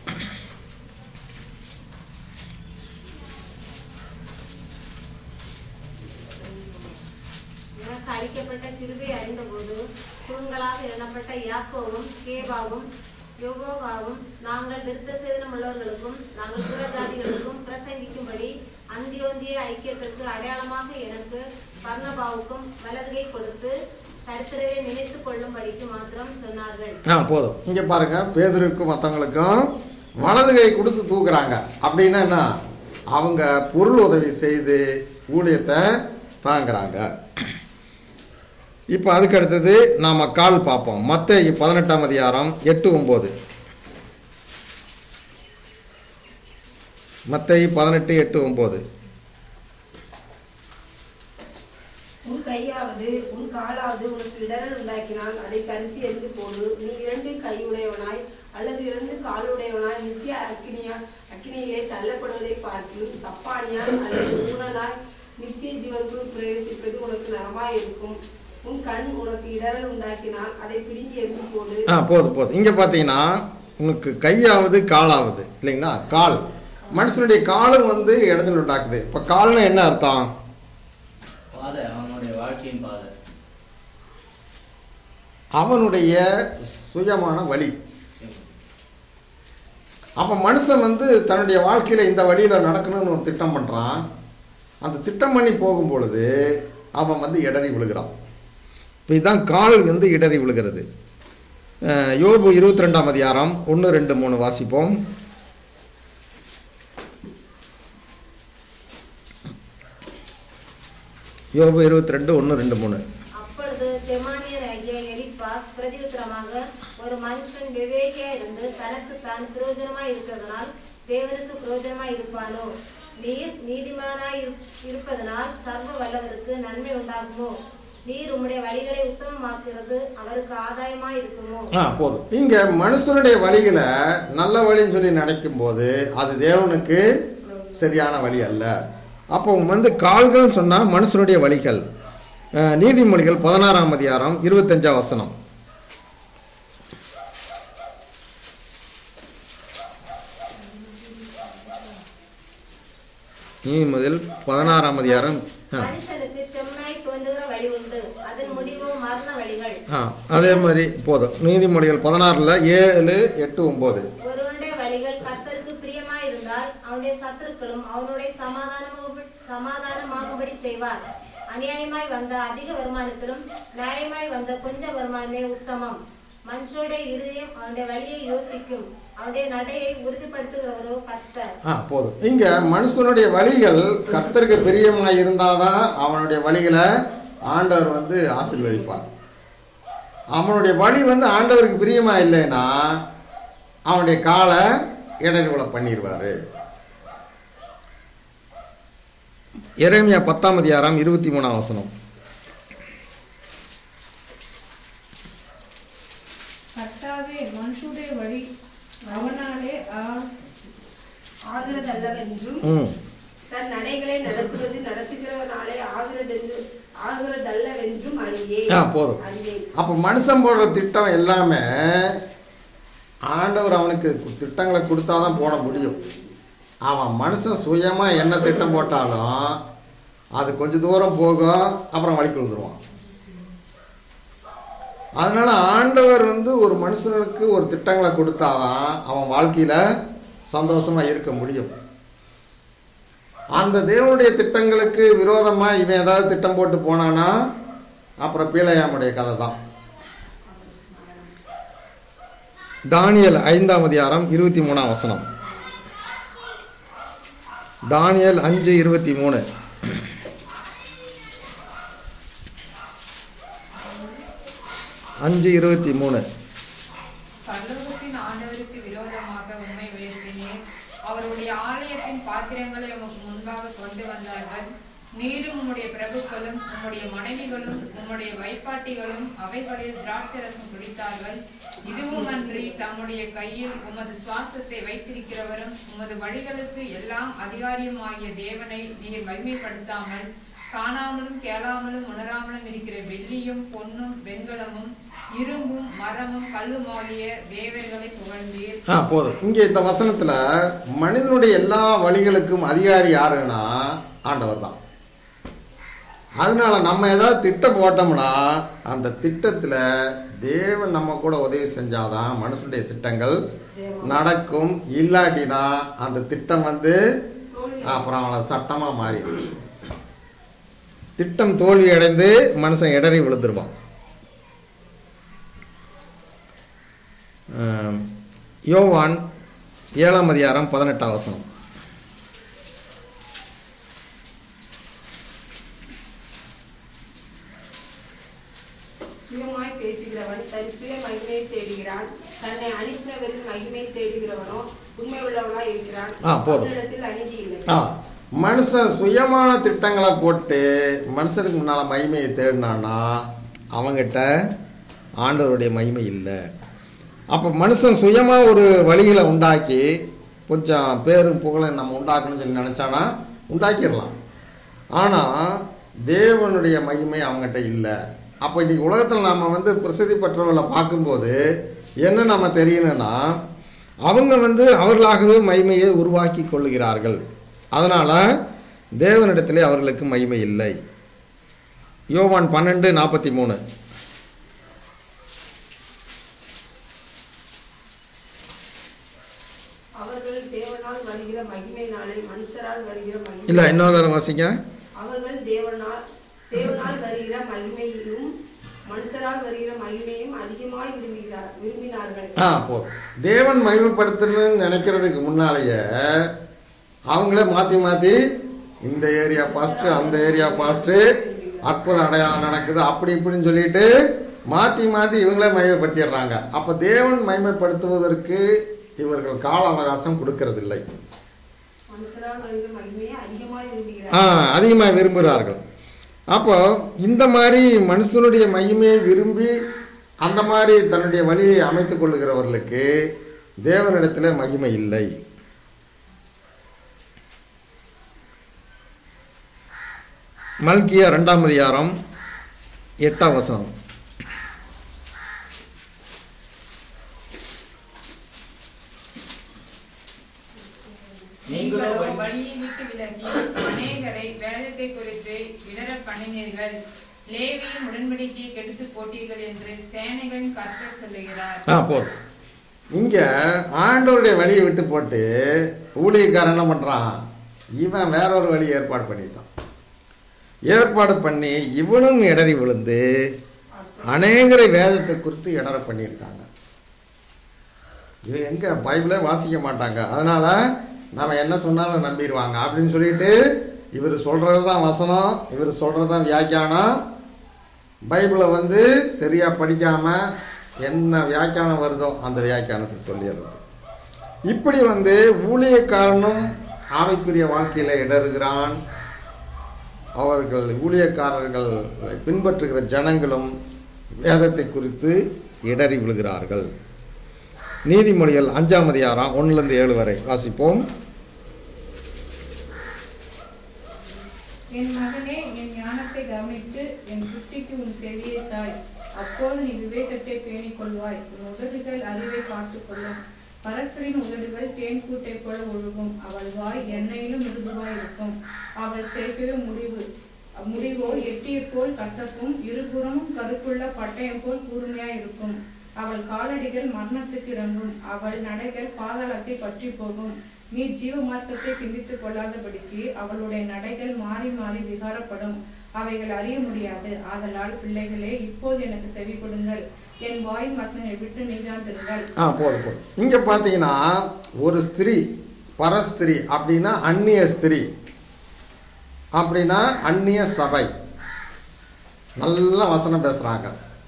எனக்கு அளிக்கப்பட்ட கிருபை அறிந்தபோது தூண்களாக எண்ணப்பட்ட யாக்கோவும் கேபாவும் யோகோவாவும் நாங்கள் விருத்த சேதனம் உள்ளவர்களுக்கும் நாங்கள் புறஜாதிகளுக்கும் பிரசங்கிக்கும்படி அந்தியோந்திய ஐக்கியத்திற்கு அடையாளமாக எனக்கு பர்ணபாவுக்கும் வலதுகை கொடுத்து கருத்தரையை நினைத்துக் கொள்ளும்படிக்கு மாத்திரம் சொன்னார்கள் ஆ போதும் இங்கே பாருங்க பேதருக்கும் மற்றவங்களுக்கும் வலது கை கொடுத்து தூக்குறாங்க அப்படின்னா என்ன அவங்க பொருள் உதவி செய்து ஊழியத்தை தாங்குறாங்க இப்போ அதுக்கு அடுத்தது நாம் கால் பார்ப்போம் மற்ற பதினெட்டாம் அதிகாரம் எட்டு ஒம்பது மத்தை பதினெட்டு எட்டு ஒம்பது உன் கையாவது உன் காலாவது உனக்கு இடரல் உண்டாக்கினால் அதை கருத்தி எறிந்து போடு நீ இரண்டு கையுடையவனாய் அல்லது இரண்டு காலுடையவனாய் நித்திய அக்கினியா அக்கினியிலே தள்ளப்படுவதை பார்க்கிலும் சப்பானியாய் அல்லது ஊனனாய் நித்திய ஜீவனுக்குள் பிரவேசிப்பது உனக்கு நலமாய் இருக்கும் உன் கண் உனக்கு இடரல் உண்டாக்கினால் அதை பிடுங்கி எறிந்து போடு ஆ போதும் போதும் இங்கே பார்த்தீங்கன்னா உனக்கு கையாவது காலாவது இல்லைங்களா கால் மனுஷனுடைய காலும் வந்து இடத்துல உண்டாக்குது இப்போ கால்னா என்ன அர்த்தம் பாதை அவனுடைய வாழ்க்கையின் பாதை அவனுடைய சுயமான வழி அப்போ மனுஷன் வந்து தன்னுடைய வாழ்க்கையில் இந்த வழியில் நடக்கணும்னு ஒரு திட்டம் பண்ணுறான் அந்த திட்டம் பண்ணி போகும் பொழுது அவன் வந்து இடறி விழுகிறான் இப்போ இதுதான் கால் வந்து இடறி விழுகிறது அஹ், யோபு இருபத்தி ரெண்டாம் அதிகாரம் ஒன்று ரெண்டு மூணு வாசிப்போம் யோபு இருபத்தி ரெண்டு ஒன்று ரெண்டு மூணு அப்பொழுது தெமானியர் ஐயா எலிப்பாஸ் பிரதியுத்தரமாக ஒரு மனுஷன் விவேகியா இருந்து தனக்கு தான் பிரயோஜனமாய் இருக்கிறதுனால் தேவனுக்கு பிரயோஜனமாய் இருப்பானோ நீர் நீதிமானாய் இரு- இருப்பதனால் சர்வ வல்லவருக்கு நன்மை உண்டாகுமோ நீர் உம்முடைய வழிகளை உத்தமமாக்குறது அவருக்கு ஆதாயமாய் இருக்குமோ ஆ போதும் இங்கே மனுஷனுடைய வழியில் நல்ல வழின்னு சொல்லி நினைக்கும்போது அது தேவனுக்கு சரியான வழி அல்ல அப்போ வந்து கால்கள்னு சொன்னால் மனுஷனுடைய வழிகள் அஹ், நீதிமொழிகள் பதினாறாம் அதிகாரம் இருபத்தஞ்சாம் வசனம் நீதிமொழிகள் பதினாறாம் அதிகாரம் ஆ மனுஷனுக்கு செம்மாய் தோன்றுகிற வழி உண்டு அதன் முடிவோ மரண வழிகள் ஆ அதே மாதிரி போதும் நீதிமொழிகள் பதினாறில் ஏழு எட்டு ஒம்பது ஒருவனுடைய வழிகள் கர்த்தருக்கு பிரியமாய் இருந்தால் அவனுடைய சத்துருக்களும் அவனுடைய சமாதானமாக சமாதானமாகும்படி செய்வார் அநியாயமாய் வந்த அதிக வருமானத்திலும் நியாயமாய் வந்த கொஞ்ச வருமானமே உத்தமம் மனுஷனுடைய இருதயம் அவனுடைய வழியை யோசிக்கும் அவனுடைய நடையை உறுதிப்படுத்துகிறவரோ கர்த்தர் ஆ போதும் இங்கே மனுஷனுடைய வழிகள் கர்த்தருக்கு பிரியமாக இருந்தால் தான் அவனுடைய வழிகளை ஆண்டவர் வந்து ஆசீர்வதிப்பார் அவனுடைய வழி வந்து ஆண்டவருக்கு பிரியமாக இல்லைன்னா அவனுடைய காலை இடைநிலை பண்ணிடுவார் எரேமியா பத்தாம் அதிகாரம் இருபத்தி மூணாம் வசனம் கர்த்தாவே மனுஷுடைய வழி அவனாலே ஆ- ஆகிறதல்லவென்றும் ம் தன் நடைகளை நடத்துவது நடத்துகிறவனாலே ஆகிறதென்று ஆகிறதல்லவென்றும் அறியே ஆ போதும் அறியே அப்போ மனுஷன் போடுற திட்டம் எல்லாமே ஆண்டவர் அவனுக்கு திட்டங்களை கொடுத்தா தான் போட முடியும் அவன் மனுஷன் சுயமாக என்ன திட்டம் போட்டாலும் அது கொஞ்சம் தூரம் போகும் அப்புறம் வழிக்கு விழுந்துருவான் அதனால் ஆண்டவர் வந்து ஒரு மனுஷனுக்கு ஒரு திட்டங்களை கொடுத்தாதான் அவன் வாழ்க்கையில் சந்தோஷமாக இருக்க முடியும் அந்த தேவனுடைய திட்டங்களுக்கு விரோதமாக இவன் ஏதாவது திட்டம் போட்டு போனானா அப்புறம் பீலையாமுடைய கதை தான் தானியல் ஐந்தாம் அதிகாரம் இருபத்தி மூணாம் வசனம் தானியல் அஞ்சு இருபத்தி மூணு அஞ்சு இருபத்தி மூணு பரலோகத்தின் ஆண்டவருக்கு விரோதமாக உம்மை உயர்த்தினீர் அவருடைய ஆலயத்தின் பாத்திரங்களை உமக்கு முன்பாக கொண்டு வந்தார்கள் நீரும் உம்முடைய பிரபுக்களும் உம்முடைய மனைவிகளும் உம்முடைய வைப்பாட்டிகளும் அவைகளில் திராட்சரசம் குடித்தார்கள் இதுவும் அன்றி தம்முடைய கையில் உமது சுவாசத்தை வைத்திருக்கிறவரும் உமது வழிகளுக்கு எல்லாம் அதிகாரியுமாகிய தேவனை நீர் மகிமைப்படுத்தாமல் காணாமலும் கேளாமலும் உணராமலும் இருக்கிற வெள்ளியும் பொன்னும் வெண்கலமும் இரும்பும் மரமும் கல்லுமாகிய தேவர்களை புகழ்ந்தீர் ஆ போதும் இங்கே இந்த வசனத்தில் மனிதனுடைய எல்லா வழிகளுக்கும் அதிகாரி யாருன்னா ஆண்டவர் தான் அதனால நம்ம ஏதாவது திட்டம் போட்டோம்னா அந்த திட்டத்தில் தேவன் நம்ம கூட உதவி செஞ்சாதான் மனுஷனுடைய திட்டங்கள் நடக்கும் இல்லாட்டினா அந்த திட்டம் வந்து அப்புறம் அவனை சட்டமாக மாறிடும் திட்டம் தோல்வி அடைந்து மனுஷன் இடறி விழுந்துருவான் ஆம், யோவான் ஏழாம் அதிகாரம் பதினெட்டாம் வசனம் சுயமாய் பேசுகிறவன் தன் சுய மகிமையை தேடுகிறான் தன்னை அனுப்பினவரின் மகிமையை தேடுகிறவனோ உண்மை உள்ளவனாய் இருக்கிறான் ஆ, போதும். அவனிடத்தில் அநீதி இல்லை ஆ மனுஷன் சுயமான திட்டங்களை போட்டு மனுஷனுக்கு முன்னால் மகிமையை தேடினான்னா அவங்கிட்ட ஆண்டவருடைய மகிமை இல்லை அப்போ மனுஷன் சுயமாக ஒரு வழிகளை உண்டாக்கி கொஞ்சம் பேரும் புகழும் நம்ம உண்டாக்கணும்னு சொல்லி நினச்சானா உண்டாக்கிடலாம் ஆனால் தேவனுடைய மகிமை அவங்ககிட்ட இல்லை அப்போ இன்னைக்கு உலகத்தில் நாம் வந்து பிரசித்தி பெற்றவர்களை பார்க்கும்போது என்ன நம்ம தெரியணும்னா அவங்க வந்து அவர்களாகவே மகிமையை உருவாக்கி கொள்ளுகிறார்கள் அதனால் தேவனிடத்திலே அவர்களுக்கு மகிமை இல்லை யோவான் பன்னெண்டு நாற்பத்தி மூணு அவர்கள் தேவனால் வருகிற மகிமையினாலே மனுஷரால் வருகிற மகிமை இல்லை இன்னொரு தடவை வாசிங்க அவர்கள் தேவனால் தேவனால் வருகிற மகிமையும் மனுஷரால் வருகிற மகிமையும் அதிகமாய் விரும்புகிறார் விரும்பினார்கள் ஆ போதும் தேவன் மகிமைப்படுத்தணும்னு நினைக்கிறதுக்கு முன்னாலேயே அவங்களே மாற்றி மாற்றி இந்த ஏரியா பாஸ்ட்டு அந்த ஏரியா பாஸ்ட்டு அற்புதம் அடையாளம் நடக்குது அப்படி இப்படின்னு சொல்லிட்டு மாற்றி மாற்றி இவங்களே மகிமைப்படுத்திடுறாங்க அப்போ தேவன் மகிமைப்படுத்துவதற்கு இவர்கள் கால அவகாசம் கொடுக்கறதில்லை மனுஷரால் வருகிற மகிமையை அதிகமாய் ஆ விரும்புகிறார் அதிகமாக விரும்புகிறார்கள் அப்போ இந்த மாதிரி மனுஷனுடைய மகிமையை விரும்பி அந்த மாதிரி தன்னுடைய வழியை அமைத்துக் கொள்ளுகிறவர்களுக்கு தேவனிடத்தில் மகிமை இல்லை மல்கியா ரெண்டாம் அதிகாரம் எட்டாம் வசனம் நீங்களோ வழியை விட்டு விலகி அநேகரை வேதத்தை குறித்து இடர பண்ணினீர்கள் லேவியின் உடன்படிக்கையை கெடுத்து போட்டீர்கள் என்று சேனைகளின் கர்த்தர் சொல்லுகிறார் ஆ போதும் இங்கே ஆண்டவருடைய வழியை விட்டு போட்டு ஊழியக்காரன் என்ன பண்ணுறான் இவன் வேற ஒரு வழி ஏற்பாடு பண்ணிட்டான் ஏற்பாடு பண்ணி இவனும் இடறி விழுந்து அநேகரை வேதத்தை குறித்து இடற பண்ணியிருக்காங்க இவன் எங்கே பைபிளே வாசிக்க மாட்டாங்க அதனால் நம்ம என்ன சொன்னாலும் நம்பிடுவாங்க அப்படின்னு சொல்லிட்டு இவர் சொல்கிறது தான் வசனம் இவர் சொல்கிறது தான் வியாக்கியானம் பைபிளை வந்து சரியாக படிக்காமல் என்ன வியாக்கியானம் வருதோ அந்த வியாக்கியானத்தை சொல்லிடுறது இப்படி வந்து ஊழியக்காரனும் ஆவிக்குரிய வாழ்க்கையில் இடறுகிறான் அவர்கள் ஊழியக்காரர்கள் பின்பற்றுகிற ஜனங்களும் வேதத்தை குறித்து இடறி விழுகிறார்கள் நீதிமொழிகள் அஞ்சாம் அதிகாரம் ஒன்றுலேருந்து ஏழு வரை வாசிப்போம் என் மகனே என் ஞானத்தை கவனித்து என் புத்திக்கு உன் செவியை தாய் அப்போது நீ விவேகத்தை பேணிக் கொள்வாய் உன் உதடுகள் அறிவை காத்துக் கொள்ளும் பரஸ்பரின் உதடுகள் தேன் கூட்டை போல ஒழுகும் அவள் வாய் எண்ணெயிலும் மிருதுவாய் இருக்கும் அவள் செய்கிற முடிவு முடிவோ எட்டியை போல் கசப்பும் இருபுறமும் கருப்புள்ள பட்டயம் போல் கூர்மையாய் இருக்கும் அவள் காலடிகள் மரணத்துக்கு இறங்கும் அவள் நடைகள் பாதாளத்தை பற்றி போகும் நீ ஜீவ மார்க்கத்தை சிந்தித்துக் கொள்ளாதபடிக்கு அவளுடைய நடைகள் மாறி மாறி விகாரப்படும் அவைகள் அறிய முடியாது ஆதலால் பிள்ளைகளே இப்போது எனக்கு செவி கொடுங்கள் என் வாயின் வசனங்களை விட்டு நீங்காதிருங்கள் ஆ போதும் போதும் இங்கே பார்த்தீங்கன்னா ஒரு ஸ்திரீ பரஸ்திரீ அப்படின்னா அந்நிய ஸ்திரீ அப்படின்னா அந்நிய சபை நல்ல வசனம் பேசுகிறாங்க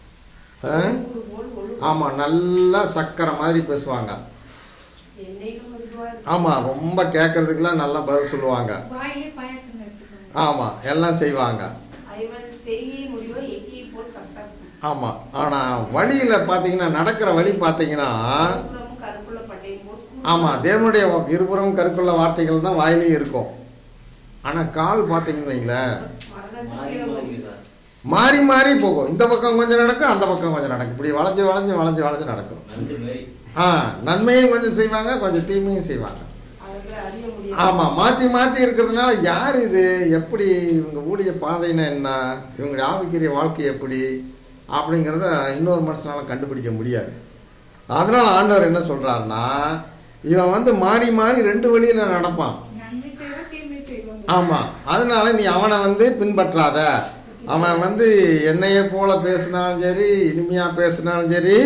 ஆமாம் நல்லா சக்கரை மாதிரி பேசுவாங்க என்னைக்கும் வருவார் ஆமாம் ரொம்ப கேட்கறதுக்கெல்லாம் நல்லா பதில் சொல்லுவாங்க வாயிலே பாயாசம் வச்சுக்கோங்க ஆமாம் எல்லாம் செய்வாங்க ஐவன் செய்கை முடிவோ எக்கி போல் கசப்பு ஆமாம் ஆனால் வழியில் பார்த்தீங்கன்னா நடக்கிற வழி பார்த்தீங்கன்னா புறமும் கருப்புள்ள பட்டையும் போல் ஆமாம் தேவனுடைய இருபுறம் கருக்குள்ள வார்த்தைகள் தான் வாயிலையும் இருக்கும் ஆனால் கால் பார்த்தீங்கன்னு வைங்களேன் மாறி மரணத்துக்கு மாறி விகாரம். மாறி மாறி போகும் இந்த பக்கம் கொஞ்சம் நடக்கும் அந்த பக்கம் கொஞ்சம் நடக்கும் இப்படி வளைஞ்சு வளைஞ்சு வளைஞ்சு வளைஞ்சு நடக்கும் நண்டு மாரி ஆ நன்மையும் கொஞ்சம் செய்வாங்க கொஞ்சம் தீமையும் செய்வாங்க அவர்களை அறிய முடியாது ஆமாம் மாற்றி மாற்றி இருக்கிறதுனால யார் இது எப்படி இவங்க ஊழிய பாதைன்னா என்ன இவங்களுடைய ஆவிக்குரிய வாழ்க்கை எப்படி அப்படிங்கிறத இன்னொரு மனுஷனால கண்டுபிடிக்க முடியாது அதனால் ஆண்டவர் என்ன சொல்கிறாருன்னா இவன் வந்து மாறி மாறி ரெண்டு வழியில் நடப்பான் நன்மை செய்வோம் தீமை செய்வோம் ஆமாம் அதனால நீ அவனை வந்து பின்பற்றாத அவன் வந்து என்னையை போல பேசினாலும் சரி இனிமையாக பேசினாலும் சரி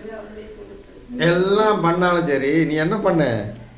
எல்லாம் பண்ணாலும் சரி நீ என்ன பண்ணு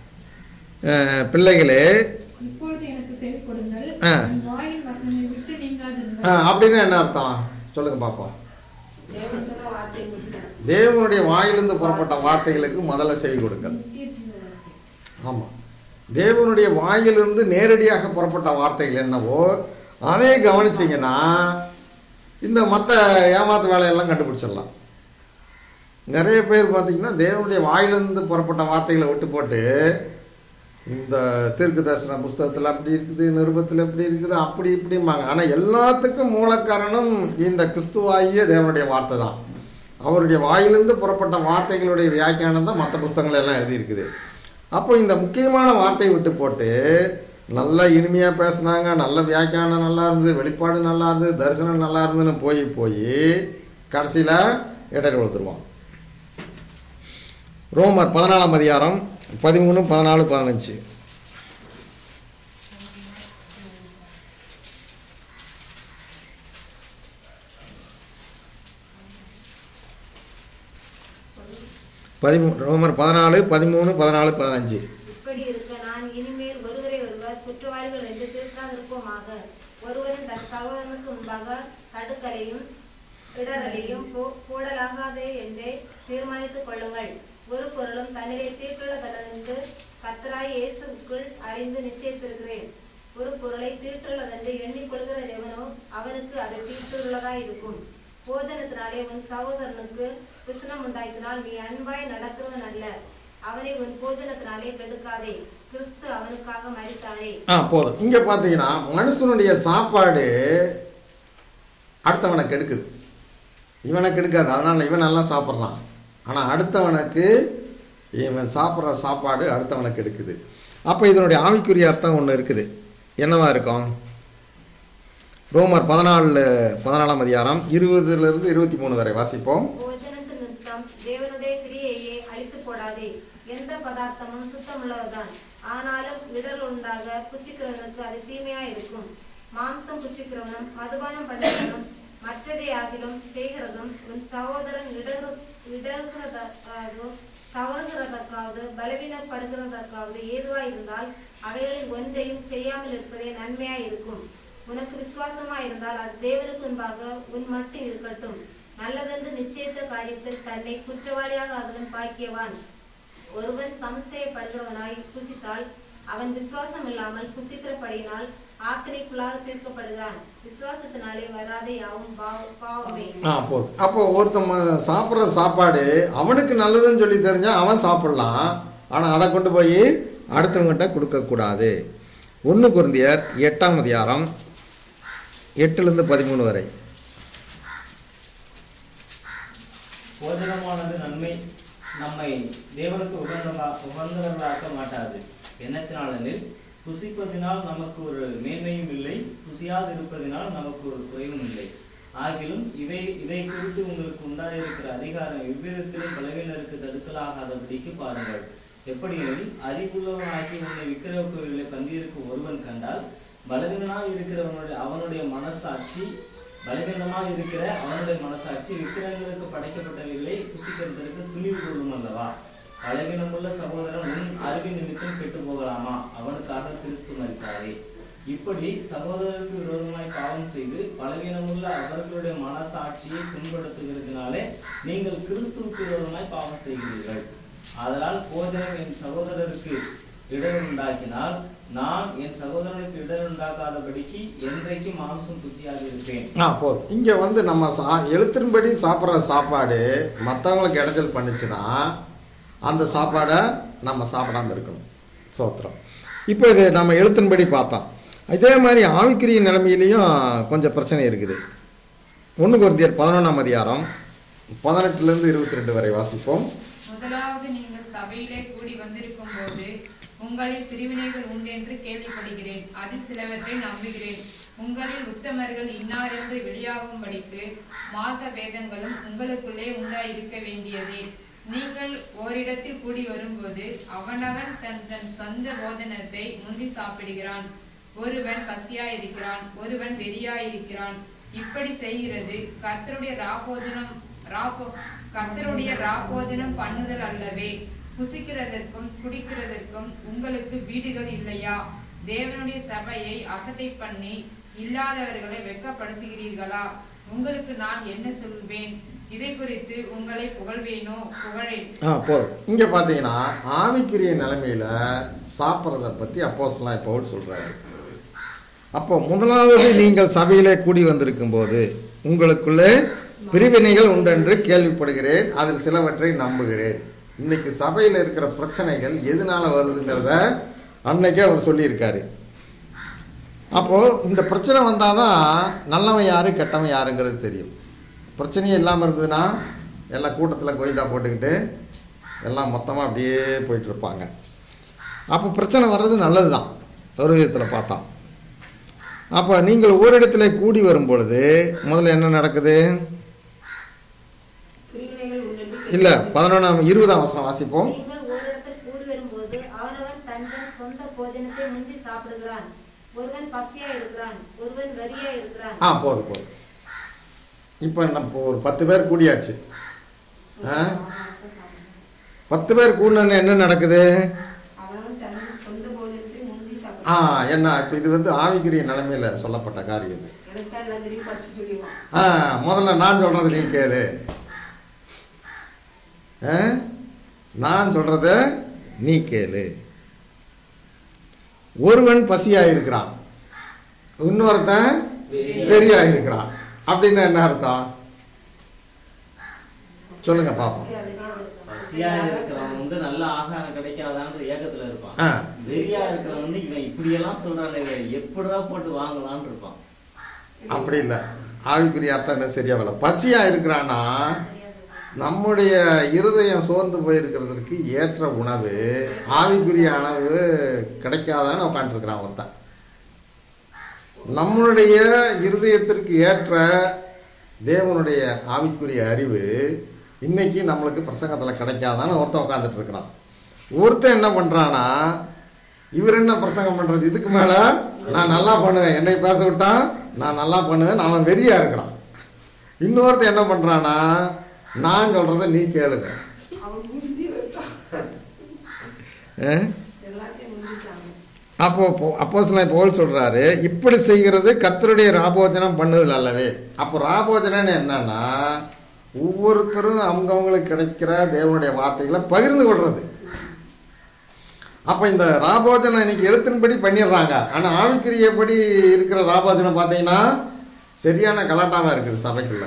அஹ், பிள்ளைகளே இப்பொழுது எனக்கு செவி கொடுங்கள் ஆ. என் வாயின் வசனங்களை விட்டு நீங்காதிருங்கள் அஹ், அப்படின்னா என்ன அர்த்தம் சொல்லுங்க பார்ப்போம் தேவன் சொன்ன வார்த்தை மட்டும் தேவனுடைய வாயிலிருந்து புறப்பட்ட வார்த்தைகளுக்கு முதல்ல செவி கொடுங்கள் நித்திய ஜீவ வாழ்க்கை. ஆமாம் தேவனுடைய வாயிலிருந்து நேரடியாக புறப்பட்ட வார்த்தைகள் என்னவோ அதை கவனிச்சிங்கன்னா இந்த மற்ற ஏமாத்து வேலையெல்லாம் கண்டுபிடிச்சிடலாம் நிறைய பேர் பார்த்தீங்கன்னா தேவனுடைய வாயிலிருந்து புறப்பட்ட வார்த்தைகளை விட்டு போட்டு இந்த தீர்க்க தரிசன புஸ்தகத்தில் அப்படி இருக்குது நிருபத்தில் இப்படி இருக்குது அப்படி இப்படிம்பாங்க ஆனால் எல்லாத்துக்கும் மூலக்காரணம் இந்த கிறிஸ்துவாகிய தேவனுடைய வார்த்தை தான் அவருடைய வாயிலிருந்து புறப்பட்ட வார்த்தைகளுடைய வியாக்கியானம் தான் மற்ற புஸ்தகங்கள் எல்லாம் எழுதியிருக்குது அப்போ இந்த முக்கியமான வார்த்தையை விட்டு போட்டு நல்ல இனிமையாக பேசுனாங்க நல்ல வியாக்கியானம் நல்லா இருந்தது வெளிப்பாடு நல்லா இருந்தது தரிசனம் நல்லா இருந்ததுன்னு போய் போய் கடைசியில் இடையில விழுத்துருவான் ரோமர் பதினாலாம் அதிகாரம் பதிமூணு பதினாலு பதினஞ்சு பதிமூ ரோமர் பதினாலு பதிமூணு பதினாலு பதினஞ்சு இப்படி இருக்க நான் இனிமேல் ஒருவரை ஒருவர் குற்றவாளிகள் என்று தீர்க்காதிருப்போமாக ஒருவரும் தன் சகோதரனுக்கு முன்பாக தடுக்கலையும் இடரலையும் போ- போடலாகாதே என்றே தீர்மானித்துக் கொள்ளுங்கள் ஒரு பொருளும் தன்னிலே தீட்டுள்ளதென்று கர்த்தராய் இயேசுவுக்குள் அறிந்து நிச்சயித்திருக்கிறேன் ஒரு பொருளை தீட்டுள்ளதென்று எண்ணிக்கொள்கிற எவனோ அவனுக்கு அது தீட்டுள்ளதாய் இருக்கும் போதனத்தினாலே உன் சகோதரனுக்கு விசனம் உண்டாக்கினால் நீ அன்பாய் நடக்கிறவன் அல்ல அவனை உன் போதனத்தினாலே கெடுக்காதே கிறிஸ்து அவனுக்காக மரித்தாரே ஆ போதும் இங்கே பார்த்தீங்கன்னா மனுஷனுடைய சாப்பாடு அடுத்தவனை கெடுக்குது இவனை கெடுக்காது அதனால் இவன் நல்லா சாப்பிட்றான் ஆனால் அடுத்தவனுக்கு இவன் சாப்பிட்ற சாப்பாடு அடுத்தவனை கெடுக்குது அப்போ இதனுடைய ஆவிக்குரிய அர்த்தம் ஒன்று இருக்குது என்னவா இருக்கும் ரோமர் பதினாலில் பதினாலாம் அதிகாரம் இருபதுலேருந்து இருபத்தி மூணு வரை வாசிப்போம் போஜனத்து நிமித்தம் தேவனுடைய கிரியையை அழித்து போடாதே எந்த பதார்த்தமும் சுத்தமுள்ளதுதான் ஆனாலும் இடர் உண்டாக புசிக்கிறவனுக்கு அது தீமையா இருக்கும் மாம்சம் புசிக்கிறவனும் மதுபானம் பண்ணுகிறவனும் மற்றதை ஆகிலும் செய்கிறதும் உன் சகோதரன் இடரு இடர்கிறதற்காவது கவர்கிறதற்காவது பலவீனப்படுகிறதற்காவது ஏதுவா இருந்தால் அவைகளில் ஒன்றையும் செய்யாமல் இருப்பதே நன்மையா இருக்கும் உனக்கு விசுவாசமா இருந்தால் அது தேவனுக்கு முன்பாக உன் மட்டும் இருக்கட்டும் நல்லதென்று நிச்சயித்த காரியத்தில் தன்னை குற்றவாளியாக அதவன் பாக்கியவான் ஒருவன் சம்சயப்படுகிறவனாய் புசித்தால் அவன் விசுவாசம் இல்லாமல் புசிக்கிறபடியினால் ஆக்கினைக்குள்ளாக தீர்க்கப்படுகிறான் விசுவாசத்தினாலே வராதே யாவும் பாவ- பாவமே ஆ போதும் அப்போ ஒருத்தன் ம- சாப்பிட்ற சாப்பாடு அவனுக்கு நல்லதுன்னு சொல்லி தெரிஞ்சால் அவன் சாப்பிட்லாம் ஆனால் அதை கொண்டு போய் அடுத்தவங்ககிட்ட கொடுக்கக்கூடாது ஒன்று குருந்தியர் எட்டாம் அதிகாரம் எட்டுலேருந்து பதிமூணு வரை போஜனமானது நன்மை நம்மை தேவனுக்கு உகந்ததா உகந்தவர்களாக்க மாட்டாது எண்ணத்தினாலெனில் புசிப்பதினால் நமக்கு ஒரு மேன்மையும் இல்லை புசியாது இருப்பதினால் நமக்கு ஒரு குறைவும் இல்லை ஆகிலும் இவை இதை குறித்து உங்களுக்கு உண்டாயிருக்கிற அதிகாரம் எவ்விதத்திலும் பலவீனருக்கு தடுக்கலாகாதபடிக்கு பாருங்கள் எப்படியெனில் அறிவுள்ளவனாகி உன்னை விக்கிரக கோவில்களை பந்தியிருக்கும் ஒருவன் கண்டால் பலவீனனாய் இருக்கிறவனுடைய அவனுடைய மனசாட்சி பலவீனமாய் இருக்கிற அவனுடைய மனசாட்சி விக்கிரகங்களுக்கு படைக்கப்பட்டவைகளை புசிக்கிறதற்கு துணிவு கொள்ளும் அல்லவா பலவீனமுள்ள சகோதரன் உன் அறிவின் நிமித்தம் கெட்டு போகலாமா அவனுக்காக கிறிஸ்து மறித்தாரே இப்படி சகோதரருக்கு விரோதமாய் பாவம் செய்து பலவீனமுள்ள அவர்களுடைய மனசாட்சியை புண்படுத்துகிறதுனாலே நீங்கள் கிறிஸ்துவுக்கு விரோதமாய் பாவம் செய்கிறீர்கள் ஆதலால் போதனம் என் சகோதரருக்கு இடர் உண்டாக்கினால் நான் என் சகோதரனுக்கு இடர் உண்டாக்காதபடிக்கு என்றைக்கும் மாம்சம் ருச்சியாக இருப்பேன் ஆ போதும் இங்கே வந்து நம்ம சா எழுத்தின்படி சாப்பிட்ற சாப்பாடு மற்றவங்களுக்கு இடைஞ்சல் பண்ணுச்சுன்னா அந்த சாப்பாடை நம்ம சாப்பிடாம இருக்கணும் சோத்திரம் இப்போ இது நம்ம எழுத்தின்படி பார்த்தோம் இதே மாதிரி ஆவிக்குரிய நிலைமையிலையும் கொஞ்சம் பிரச்சனை இருக்குது ஒன்று குருந்தியர் பதினொன்றாம் அதிகாரம் பதினெட்டுலேருந்து இருபத்தி ரெண்டு வரை வாசிப்போம் முதலாவது நீங்கள் சபையிலே கூடி வந்திருக்கும் போது உங்களில் பிரிவினைகள் உண்டென்று கேள்விப்படுகிறேன் அதில் சிலவற்றை நம்புகிறேன் உங்களில் உத்தமர்கள் இன்னார் என்று வெளியாகும்படிக்கு மார்க்க வேதங்களும் உங்களுக்குள்ளே உண்டாயிருக்க வேண்டியதே நீங்கள் ஓரிடத்தில் கூடி வரும்போது அவனவன் தன் தன் சொந்த போதனத்தை முந்தி சாப்பிடுகிறான் ஒருவன் பசியாயிருக்கிறான் ஒருவன் வெறியாயிருக்கிறான் இப்படி செய்கிறது கர்த்தருடைய ராபோஜனம் ராபோ கர்த்தருடைய ராபோஜனம் பண்ணுதல் அல்லவே புசிக்கிறதற்கும் குடிக்கிறதற்கும் உங்களுக்கு வீடுகள் இல்லையா தேவனுடைய சபையை அசட்டை பண்ணி இல்லாதவர்களை வெட்கப்படுத்துகிறீர்களா உங்களுக்கு நான் என்ன சொல்வேன் இதை குறித்து உங்களை புகழ்வேனோ புகழேன் ஆ போதும் இங்கே பார்த்தீங்கன்னா ஆவிக்குரிய நிலைமையில் சாப்பிட்றத பற்றி அப்போஸ்லாம் பவுல் சொல்கிறாரு அப்போ முதலாவது நீங்கள் சபையிலே கூடி வந்திருக்கும் போது உங்களுக்குள்ளே பிரிவினைகள் உண்டென்று கேள்விப்படுகிறேன் அதில் சிலவற்றை நம்புகிறேன் இன்னைக்கு சபையில் இருக்கிற பிரச்சனைகள் எதனால வருதுங்கிறத அன்னைக்கே அவர் சொல்லியிருக்காரு அப்போது இந்த பிரச்சனை வந்தால் தான் நல்லவன் யார் கெட்டவன் யாருங்கிறது தெரியும் பிரச்சனையே இல்லாமல் இருந்ததுன்னா எல்லாம் கூட்டத்தில் கோயிந்தா போட்டுக்கிட்டு எல்லாம் மொத்தமாக அப்படியே போயிட்டுருப்பாங்க அப்போ பிரச்சனை வர்றது நல்லது தான் ஒரு விதத்தில் பார்த்தா அப்போ நீங்கள் ஓரிடத்துல கூடி வரும் பொழுது முதல்ல என்ன நடக்குது பிரிவினைகள் உண்டென்று இல்லை பதினொன்றாம் இருபதாம் வசனம் வாசிப்போம் நீங்கள் ஓரிடத்தில் கூடி வரும்போது அவனவன் தன் தன் சொந்த போஜனத்தை முந்தி சாப்பிடுகிறான் ஒருவன் பசியா இருக்கிறான் ஒருவன் வரியா இருக்கிறான் ஆ போதும் போதும் இப்போ நம்ம ஒரு பத்து பேர் கூடியாச்சு ஆ பத்து பேர் கூடின என்ன நடக்குது அவனவன் தன் சொந்த போதனத்தை முந்தி ஆ சாப்பிடுவான் என்ன இப்போ இது வந்து ஆவிக்குரிய நிலைமையில் சொல்லப்பட்ட காரியம் இது எனக்கு தான் எல்லாம் தெரியும் பசி சொல்லிடுவான் ஆ முதல்ல நான் சொல்கிறது நீ கேளு ஆ நான் சொல்கிறத நீ கேளு ஒருவன் பசியாக இருக்கிறான் இன்னொருத்தன் வெறியா இருக்கிறான் அப்படின்னு என்ன அர்த்தம் சொல்லுங்க பாப்போம் பசி அதுதான் இருக்கும். பசியா இருக்கிறவன் வந்து நல்ல ஆகாரம் கிடைக்காதான்ற ஏக்கத்துல இருப்பான் ஆ வெறியா இருக்கிறவன் வந்து இவன் இப்படியெல்லாம் சொல்றானே இவன் எப்படிடா போட்டு வாங்கலாம்னு இருப்பான் அப்படி இல்லை ஆவிக்குரிய அர்த்தம் என்ன சரியா வரல பசியா இருக்கிறான்னா நம்முடைய இருதயம் சோர்ந்து போயிருக்கிறதுக்கு ஏற்ற உணவு ஆவிக்குரிய உணவு கிடைக்காதான்னு உட்காந்துருக்கிறான் ஒருத்தன் நம்மளுடைய இருதயத்திற்கு ஏற்ற தேவனுடைய ஆவிக்குரிய அறிவு இன்னைக்கு நம்மளுக்கு பிரசங்கத்தில் கிடைக்காதான்னு ஒருத்தன் உட்காந்துட்டு இருக்கிறான் ஒருத்தன் என்ன பண்ணுறான்னா இவர் என்ன பிரசங்கம் பண்ணுறது இதுக்கு மேலே நான் நல்லா பண்ணுவேன் என்னை பேச விட்டா நான் நல்லா பண்ணுவேன் அவன் வெறியா இருக்கிறான் இன்னொருத்தன் என்ன பண்ணுறான்னா நான் சொல்கிறத நீ கேளுங்க அவன் முந்தி விட்டான் ஆ? எல்லாத்தையும் முந்திட்டாங்க அப்போ அப்போ சில போல் சொல்கிறாரு இப்படி செய்கிறது கர்த்தருடைய ராபோஜனம் பண்ணுதல் அல்லவே அப்போ ராபோஜனம்னு என்னன்னா ஒவ்வொருத்தரும் அவங்கவங்களுக்கு கிடைக்கிற தேவனுடைய வார்த்தைகளை பகிர்ந்து கொள்வது அப்போ இந்த ராபோஜனம் இன்னைக்கு எழுத்தின்படி பண்ணிடுறாங்க ஆனால் ஆவிக்குரியபடி இருக்கிற ராபோஜனம் பார்த்தீங்கன்னா சரியான கலாட்டாவாக இருக்குது சபைக்குள்ள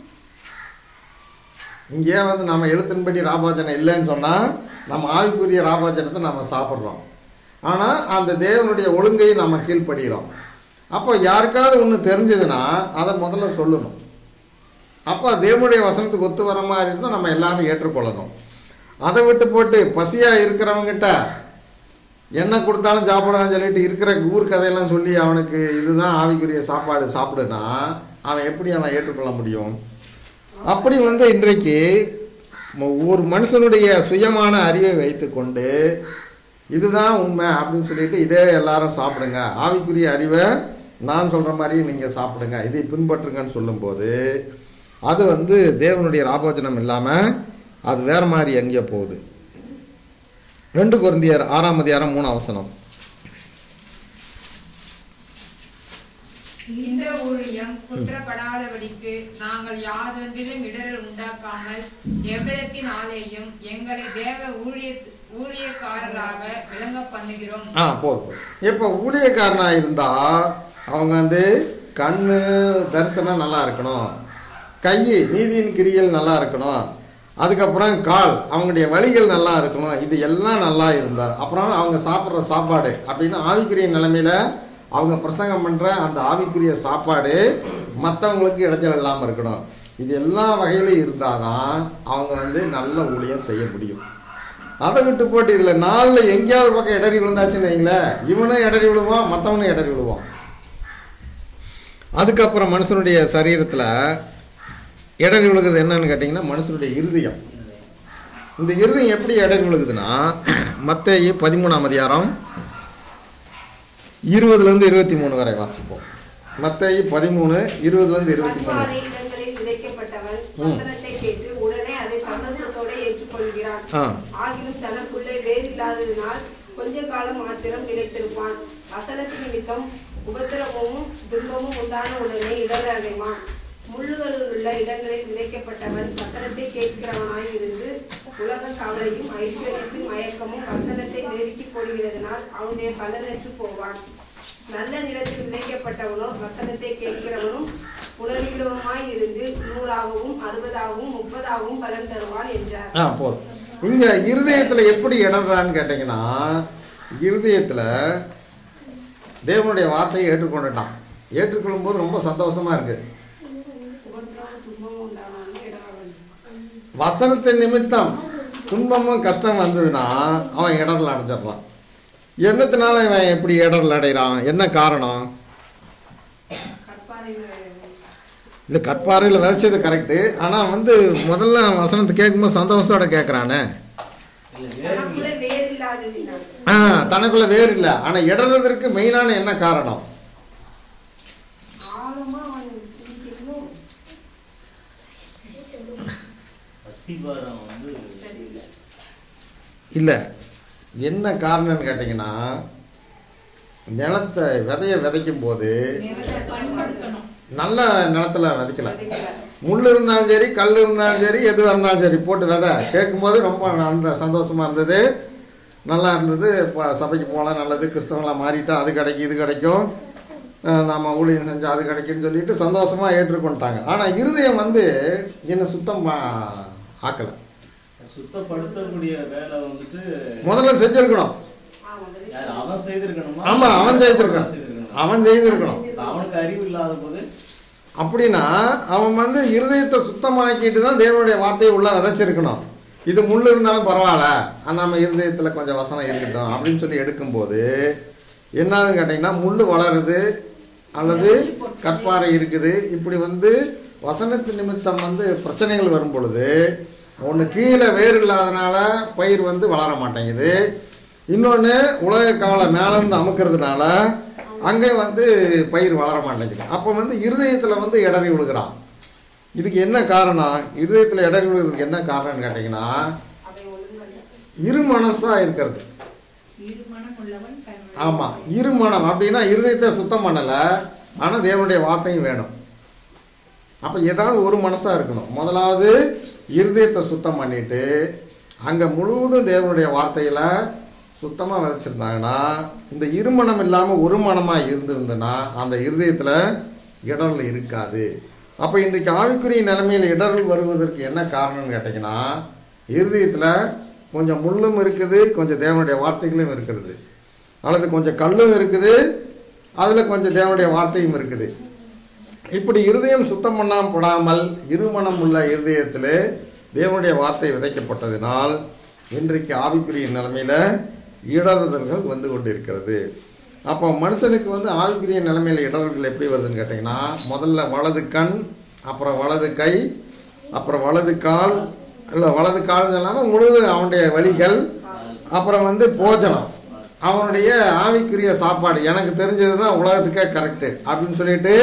இங்கே வந்து நம்ம எழுத்தின்படி ராபோஜனம் இல்லைன்னு சொன்னால் நம்ம ஆவிக்குரிய ராபோஜனத்தை நம்ம சாப்பிட்றோம் ஆனால் அந்த தேவனுடைய ஒழுங்கை நம்ம கீழ்ப்படுகிறோம் அப்போ யாருக்காவது ஒன்று தெரிஞ்சதுன்னா அதை முதல்ல சொல்லணும் அப்போ தேவனுடைய வசனத்துக்கு ஒத்து வர மாதிரி இருந்தால் நம்ம எல்லாரும் ஏற்றுக்கொள்ளணும் அதை விட்டு போட்டு பசியாக இருக்கிறவங்கிட்ட என்ன கொடுத்தாலும் சாப்பிடுவான்னு சொல்லிட்டு இருக்கிற ஊர் கதையெல்லாம் சொல்லி அவனுக்கு இதுதான் ஆவிக்குரிய சாப்பாடு சாப்பிடுனா அவன் எப்படி அவன் ஏற்றுக்கொள்ள முடியும் அப்படி வந்து இன்றைக்கு ம- ஒரு மனுஷனுடைய சுயமான அறிவை வைத்துக்கொண்டு இதுதான் உண்மை அப்படின்னு சொல்லிட்டு இதே எல்லாரும் சாப்பிடுங்க ஆவிக்குரிய அறிவை நான் சொல்கிற மாதிரி நீங்கள் சாப்பிடுங்க இதை பின்பற்றுங்கன்னு சொல்லும்போது அது வந்து தேவனுடைய ராபோஜனம் இல்லாமல் அது வேற மாதிரி எங்கேயோ போகுது ரெண்டு குருந்தியர் ஆறாம் அதிகாரம் மூணு அவசனம் இந்த ஊழியம் குற்றப்படாதபடிக்கு நாங்கள் யாதொன்றிலும் இடரல் உண்டாக்காமல் எவ்விதத்தினாலேயும் எங்களை தேவ ஊழிய ஊழியக்காரராக விளங்க பண்ணுகிறோம் ஆ போதும் போதும். இப்போ ஊழியக்காரனாக இருந்தால் அவங்க வந்து கண்ணு தரிசனம் நல்லா இருக்கணும் கை நீதியின் கிரியல் நல்லா இருக்கணும் அதுக்கப்புறம் கால் அவங்களுடைய வழிகள் நல்லா இருக்கணும் இது எல்லாம் நல்லா இருந்தா அப்புறம் அவங்க சாப்பிட்ற சாப்பாடு அப்படின்னு ஆவிக்குரிய நிலைமையில அவங்க பிரசங்கம் பண்ணுற அந்த ஆவிக்குரிய சாப்பாடு மற்றவங்களுக்கு இடைஞ்சல் இல்லாமல் இருக்கணும் இது எல்லா வகையிலும் இருந்தால் தான் அவங்க வந்து நல்ல ஊழியம் செய்ய முடியும் அதை விட்டு போட்டு இதில் நாளில் எங்கேயாவது ஒரு பக்கம் இடறி விழுந்தாச்சுன்னு வைங்களேன் இவனும் இடறி விழுவான் மற்றவனும் இடறி விழுவான் அதுக்கப்புறம் மனுஷனுடைய சரீரத்தில் இடறி விழுகிறது என்னன்னு கேட்டிங்கன்னா மனுஷனுடைய இருதயம் இந்த இருதயம் எப்படி இடறி விழுகுதுன்னா மத்தேயு பதிமூணாம் அதிகாரம் இருபதுலேருந்து இருபத்தி மூணு வரை வாசிப்போம் மத்தேயு பதிமூணு இருபதுலேருந்து இருபத்தி மூணு கற்பாறை இடங்களில் விதைக்கப்பட்டவன் வசனத்தை கேட்டு உடனே அதை சந்தோஷத்தோட ஏற்றுக்கொள்கிறான் ஆ. ஆகிலும் தனக்குள்ளே வேறு இல்லாததினால் கொஞ்ச காலம் மாத்திரம் நிலைத்திருப்பான் வசனத்தின் நிமித்தம் உபத்திரவமும் துன்பமும் உண்டான உடனே இடர் அடைவான் முள்ளுகளில் உள்ள இடங்களில் விதைக்கப்பட்டவன் வசனத்தை கேட்கிறவனாய் இருந்து உலக கவலையும் ஐஸ்வர்யத்தின் மயக்கமும் வசனத்தை நெருக்கி போடுகிறதுனால் அவனுடைய பலனற்று போவான் நல்ல நிலத்தில் விதைக்கப்பட்டவனோ வசனத்தை கேட்கிறவனும் உணர்கிறவனுமாய் இருந்து நூறாகவும் அறுபதாகவும் முப்பதாகவும் பலன் தருவான் என்றார் ஆ போதும் இங்கே இருதயத்தில் எப்படி இடறான்னு கேட்டிங்கன்னா இருதயத்தில் தேவனுடைய வார்த்தையை ஏற்றுக்கொண்டுட்டான் ஏற்றுக்கொள்ளும் போது ரொம்ப சந்தோஷமாக இருக்குது உபத்திரவம் துன்பமும் உண்டானாலும் இடராவன் வசனத்தின் நிமித்தம் துன்பமும் கஷ்டம் வந்ததுன்னா அவன் இடரில் அடைஞ்சிடறான் என்னத்தினால இவன் எப்படி இடரில் அடைகிறான் என்ன காரணம் கற்பாறை இந்த கற்பாறையில் விதைச்சது கரெக்டு ஆனால் வந்து முதல்ல வசனத்தை கேட்கும்போது சந்தோஷத்தோட கேட்குறானே தனக்குள்ளே வேறு இல்லாததினால் ஆ தனக்குள்ள வேறு இல்லை ஆனால் இடறதற்கு மெயினான என்ன காரணம் ஆழமா அவன் சிந்திக்கணும் அஸ்திபாரம் வந்து சரியில்லை இல்லை என்ன காரணம்னு கேட்டிங்கன்னா நிலத்தை விதைய விதைக்கும் போது நிலத்தை பண்படுத்தணும் நல்ல நிலத்துல விதைக்கல விதைக்கல. முள் இருந்தாலும் சரி கல் இருந்தாலும் சரி எதுவாக இருந்தாலும் சரி போட்டு விதை கேட்கும்போது ரொம்ப அந்த சந்தோஷமாக இருந்தது நல்லா இருந்தது இப்போ சபைக்கு போகலாம் நல்லது கிறிஸ்தவங்களாக மாறிட்டா அது கிடைக்கும் இது கிடைக்கும் அஹ் நாம ஊழியம் செஞ்சால் அது கிடைக்கும்னு சொல்லிட்டு சந்தோஷமாக ஏற்றுக்கொண்டாங்க ஆனால் இருதயம் வந்து என்னை சுத்தம் பா- ஆக்கலை சுத்தப்படுத்தக்கூடிய வேலை வந்துட்டு முதல்ல செஞ்சுருக்கணும் ஆமா, விதை யார் அவன் செய்திருக்கணுமா ஆமா அவன் செய்திருக்கணும் செய்திருக்கணும் அவன் செய்திருக்கணும் இப்ப அவனுக்கு அறிவு இல்லாத போது அப்படின்னா அவன் வந்து இருதயத்தை சுத்தமாக்கிட்டு தான் தேவனுடைய வார்த்தையை உள்ள விதைச்சிருக்கணும் இது முள் இருந்தாலும் பரவாயில்ல ஆனா நம்ம இருதயத்தில் கொஞ்சம் வசனம் இருக்கட்டும் அப்படின்னு சொல்லி எடுக்கும்போது என்னதுன்னு கேட்டிங்கன்னா முள் வளருது அல்லது கற்பாறை இருக்குது இப்படி வந்து வசனத்து நிமித்தம் வந்து பிரச்சனைகள் வரும் பொழுது ஒன்று கீழே வேர் இல்லாதனால பயிர் வந்து வளர மாட்டேங்குது இன்னொன்று உலக கவலை மேலேருந்து அமுக்கிறதுனால அங்கே வந்து பயிர் வளர மாட்டேங்குது அப்போ வந்து இருதயத்தில் வந்து இடறி விழுகிறான் இதுக்கு என்ன காரணம் இருதயத்தில் இடறி விழுகிறதுக்கு என்ன காரணம்னு கேட்டிங்கன்னா அவன் ஒழுங்கல்ல இரு மனசாக இருக்கிறது இருமனம் உள்ளவன் தன் ஆமாம் இருமனம் அப்படின்னா இருதயத்தை சுத்தம் பண்ணலை ஆனால் தேவனுடைய வார்த்தையும் வேணும் அப்போ ஏதாவது ஒரு மனசாக இருக்கணும் முதலாவது இருதயத்தை சுத்தம் பண்ணிட்டு அங்கே முழுவதும் தேவனுடைய வார்த்தையில் சுத்தமாக விதைச்சிருந்தாங்கன்னா இந்த இருமனம் இல்லாமல் ஒரு மனமாக இருந்திருந்ததுன்னா அந்த இருதயத்தில் இடரல் இருக்காது அப்போ இன்றைக்கு ஆவிக்குரிய நிலைமையில் இடரல் வருவதற்கு என்ன காரணம்னு கேட்டிங்கன்னா இருதயத்தில் கொஞ்சம் முள்ளும் இருக்குது கொஞ்சம் தேவனுடைய வார்த்தைகளும் இருக்கிறது அல்லது கொஞ்சம் கல்லும் இருக்குது அதில் கொஞ்சம் தேவனுடைய வார்த்தையும் இருக்குது இப்படி இருதயம் சுத்தம் பண்ணாம படாமல் இருமனம் உள்ள இருதயத்தில் தேவனுடைய வார்த்தை விதைக்கப்பட்டதினால் இன்றைக்கு ஆவிக்குரிய நிலைமையில் இடறுதல்கள் வந்து கொண்டிருக்கிறது அப்போ மனுஷனுக்கு வந்து ஆவிக்குரிய நிலைமையில் இடர்கள் எப்படி வருதுன்னு கேட்டிங்கன்னா முதல்ல வலது கண் அப்புறம் வலது கை அப்புறம் வலது கால் இல்லை வலது கால் இல்லாமல் முழு அவனுடைய வழிகள் அப்புறம் வந்து போஜனம் அவனுடைய ஆவிக்குரிய சாப்பாடு எனக்கு தெரிஞ்சது தான் உலகத்துக்கே கரெக்டு அப்படின்னு சொல்லிட்டு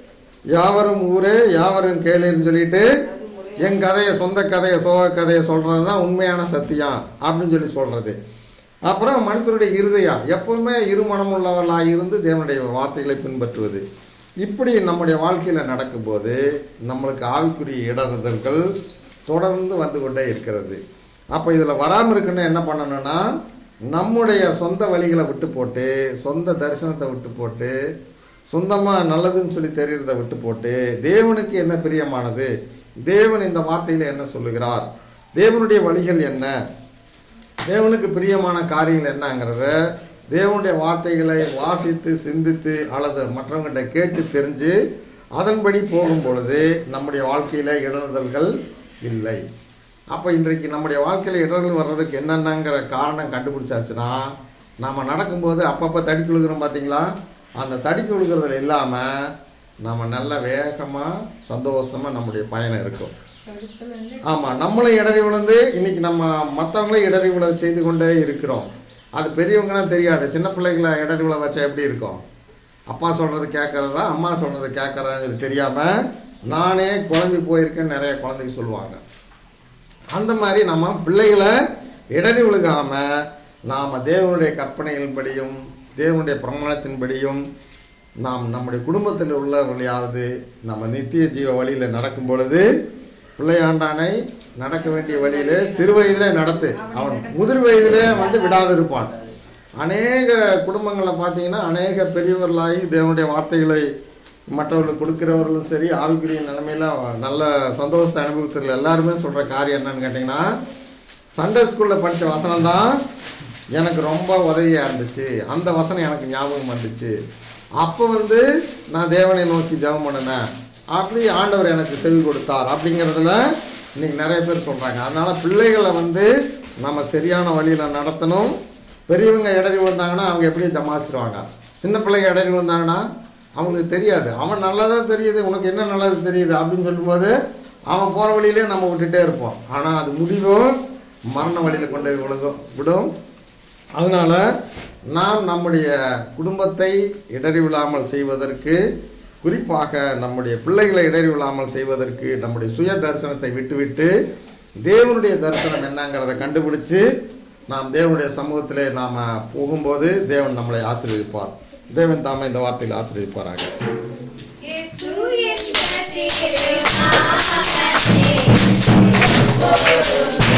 யாவரும் ஊரே யாவரும் கேளுன்னு சொல்லிட்டு என் கதையை சொந்த கதையை சோக கதையை சொல்கிறது தான் உண்மையான சத்தியம் அப்படின்னு சொல்லி சொல்கிறது அப்புறம் மனுஷனுடைய இருதயம் எப்பவுமே இருமனம் உள்ளவர்களாக இருந்து தேவனுடைய வார்த்தைகளை பின்பற்றுவது இப்படி நம்முடைய வாழ்க்கையில் நடக்கும்போது நம்மளுக்கு ஆவிக்குரிய இடறுதல்கள் தொடர்ந்து வந்து கொண்டே இருக்கிறது அப்போ இதில் வராமல் இருக்குன்னு என்ன பண்ணணும்னா நம்முடைய சொந்த வழிகளை விட்டு போட்டு சொந்த தரிசனத்தை விட்டு போட்டு சொந்தமாக நல்லதுன்னு சொல்லி தெரிகிறத விட்டு போட்டு தேவனுக்கு என்ன பிரியமானது தேவன் இந்த வார்த்தையில் என்ன சொல்லுகிறார் தேவனுடைய வழிகள் என்ன தேவனுக்கு பிரியமான காரியங்கள் என்னங்கிறத தேவனுடைய வார்த்தைகளை வாசித்து சிந்தித்து அல்லது மற்றவங்கள்ட்ட கேட்டு தெரிஞ்சு அதன்படி போகும் பொழுது நம்முடைய வாழ்க்கையில் இடறுதல்கள் இல்லை அப்போ இன்றைக்கு நம்முடைய வாழ்க்கையில் இடர்கள் வர்றதுக்கு என்னென்னங்கிற காரணம் கண்டுபிடிச்சாச்சுன்னா நாம் நடக்கும்போது அப்பப்போ தடிக்கு விழுகிறோம் பார்த்தீங்களா அந்த தடிக்கு விழுகிறதுல இல்லாமல் நம்ம நல்ல வேகமாக சந்தோஷமாக நம்முடைய பயணம் இருக்கும் அடுத்து வந்து ஆமாம் நம்மளும் இடறி விழுந்து இன்னைக்கு நம்ம மற்றவங்களையும் இடறி விழ செய்து கொண்டே இருக்கிறோம் அது பெரியவங்கன்னா தெரியாது சின்ன பிள்ளைகளை இடறி விழ வச்சா எப்படி இருக்கும் அப்பா சொல்கிறது கேட்கறதா அம்மா சொல்கிறது கேட்கறதான்னு தெரியாமல் நானே குழம்பி போயிருக்கேன்னு நிறைய குழந்தைங்க சொல்லுவாங்க அந்த மாதிரி நம்ம பிள்ளைகளை இடறி விழுகாமல் நாம் தேவனுடைய கற்பனைகளின்படியும் தேவனுடைய பிரமாணத்தின்படியும் நாம் நம்முடைய குடும்பத்தில் உள்ளவர்களையாவது நம்ம நித்திய ஜீவ வழியில் நடக்கும் பொழுது பிள்ளையாண்டானை நடக்க வேண்டிய வழியிலே சிறு வயதிலே நடத்து அவன் முதிர் வயதிலே வந்து விடாதிருப்பான் அநேக குடும்பங்களில் பார்த்தீங்கன்னா அநேக பெரியவர்களாகி தேவனுடைய வார்த்தைகளை மற்றவர்களுக்கு கொடுக்கிறவர்களும் சரி ஆவிக்குரிய நிலைமையில நல்ல சந்தோஷத்தை அனுபவத்தில் எல்லாருமே சொல்கிற காரியம் என்னன்னு கேட்டிங்கன்னா சண்டே ஸ்கூலில் படித்த வசனம் தான் எனக்கு ரொம்ப உதவியாக இருந்துச்சு அந்த வசனம் எனக்கு ஞாபகம் வந்துச்சு அப்போ வந்து நான் தேவனை நோக்கி ஜெபம் பண்ணினேன் அப்படி ஆண்டவர் எனக்கு செவி கொடுத்தார் அப்படிங்கிறதுல இன்னைக்கு நிறைய பேர் சொல்கிறாங்க அதனால் பிள்ளைகளை வந்து நம்ம சரியான வழியில் நடத்தணும் பெரியவங்க இடறி விழுந்தாங்கன்னா அவங்க எப்படியே ஜமாச்சிருவாங்க சின்ன பிள்ளைங்க இடறி விழுந்தாங்கன்னா அவங்களுக்கு தெரியாது அவன் நல்லதா தெரியுது உனக்கு என்ன நல்லது தெரியுது அப்படின்னு சொல்லும்போது அவன் போகிற வழியிலே நம்ம விட்டுட்டே இருப்போம் ஆனால் அது முடிவும் மரண வழியில் கொண்டு போய் விழுகும் விடும் அதனால் நாம் நம்முடைய குடும்பத்தை இடறி விழாமல் செய்வதற்கு குறிப்பாக நம்முடைய பிள்ளைகளை இடறி விழாமல் செய்வதற்கு நம்முடைய சுய தரிசனத்தை விட்டுவிட்டு தேவனுடைய தரிசனம் என்னங்கிறத கண்டுபிடிச்சு நாம் தேவனுடைய சமூகத்திலே நாம் போகும்போது தேவன் நம்மளை ஆசீர்வதிப்பார் தேவன் தாமே இந்த வார்த்தையில் ஆசீர்வதிப்பாராக இயேசு என்ற திருநாமத்தை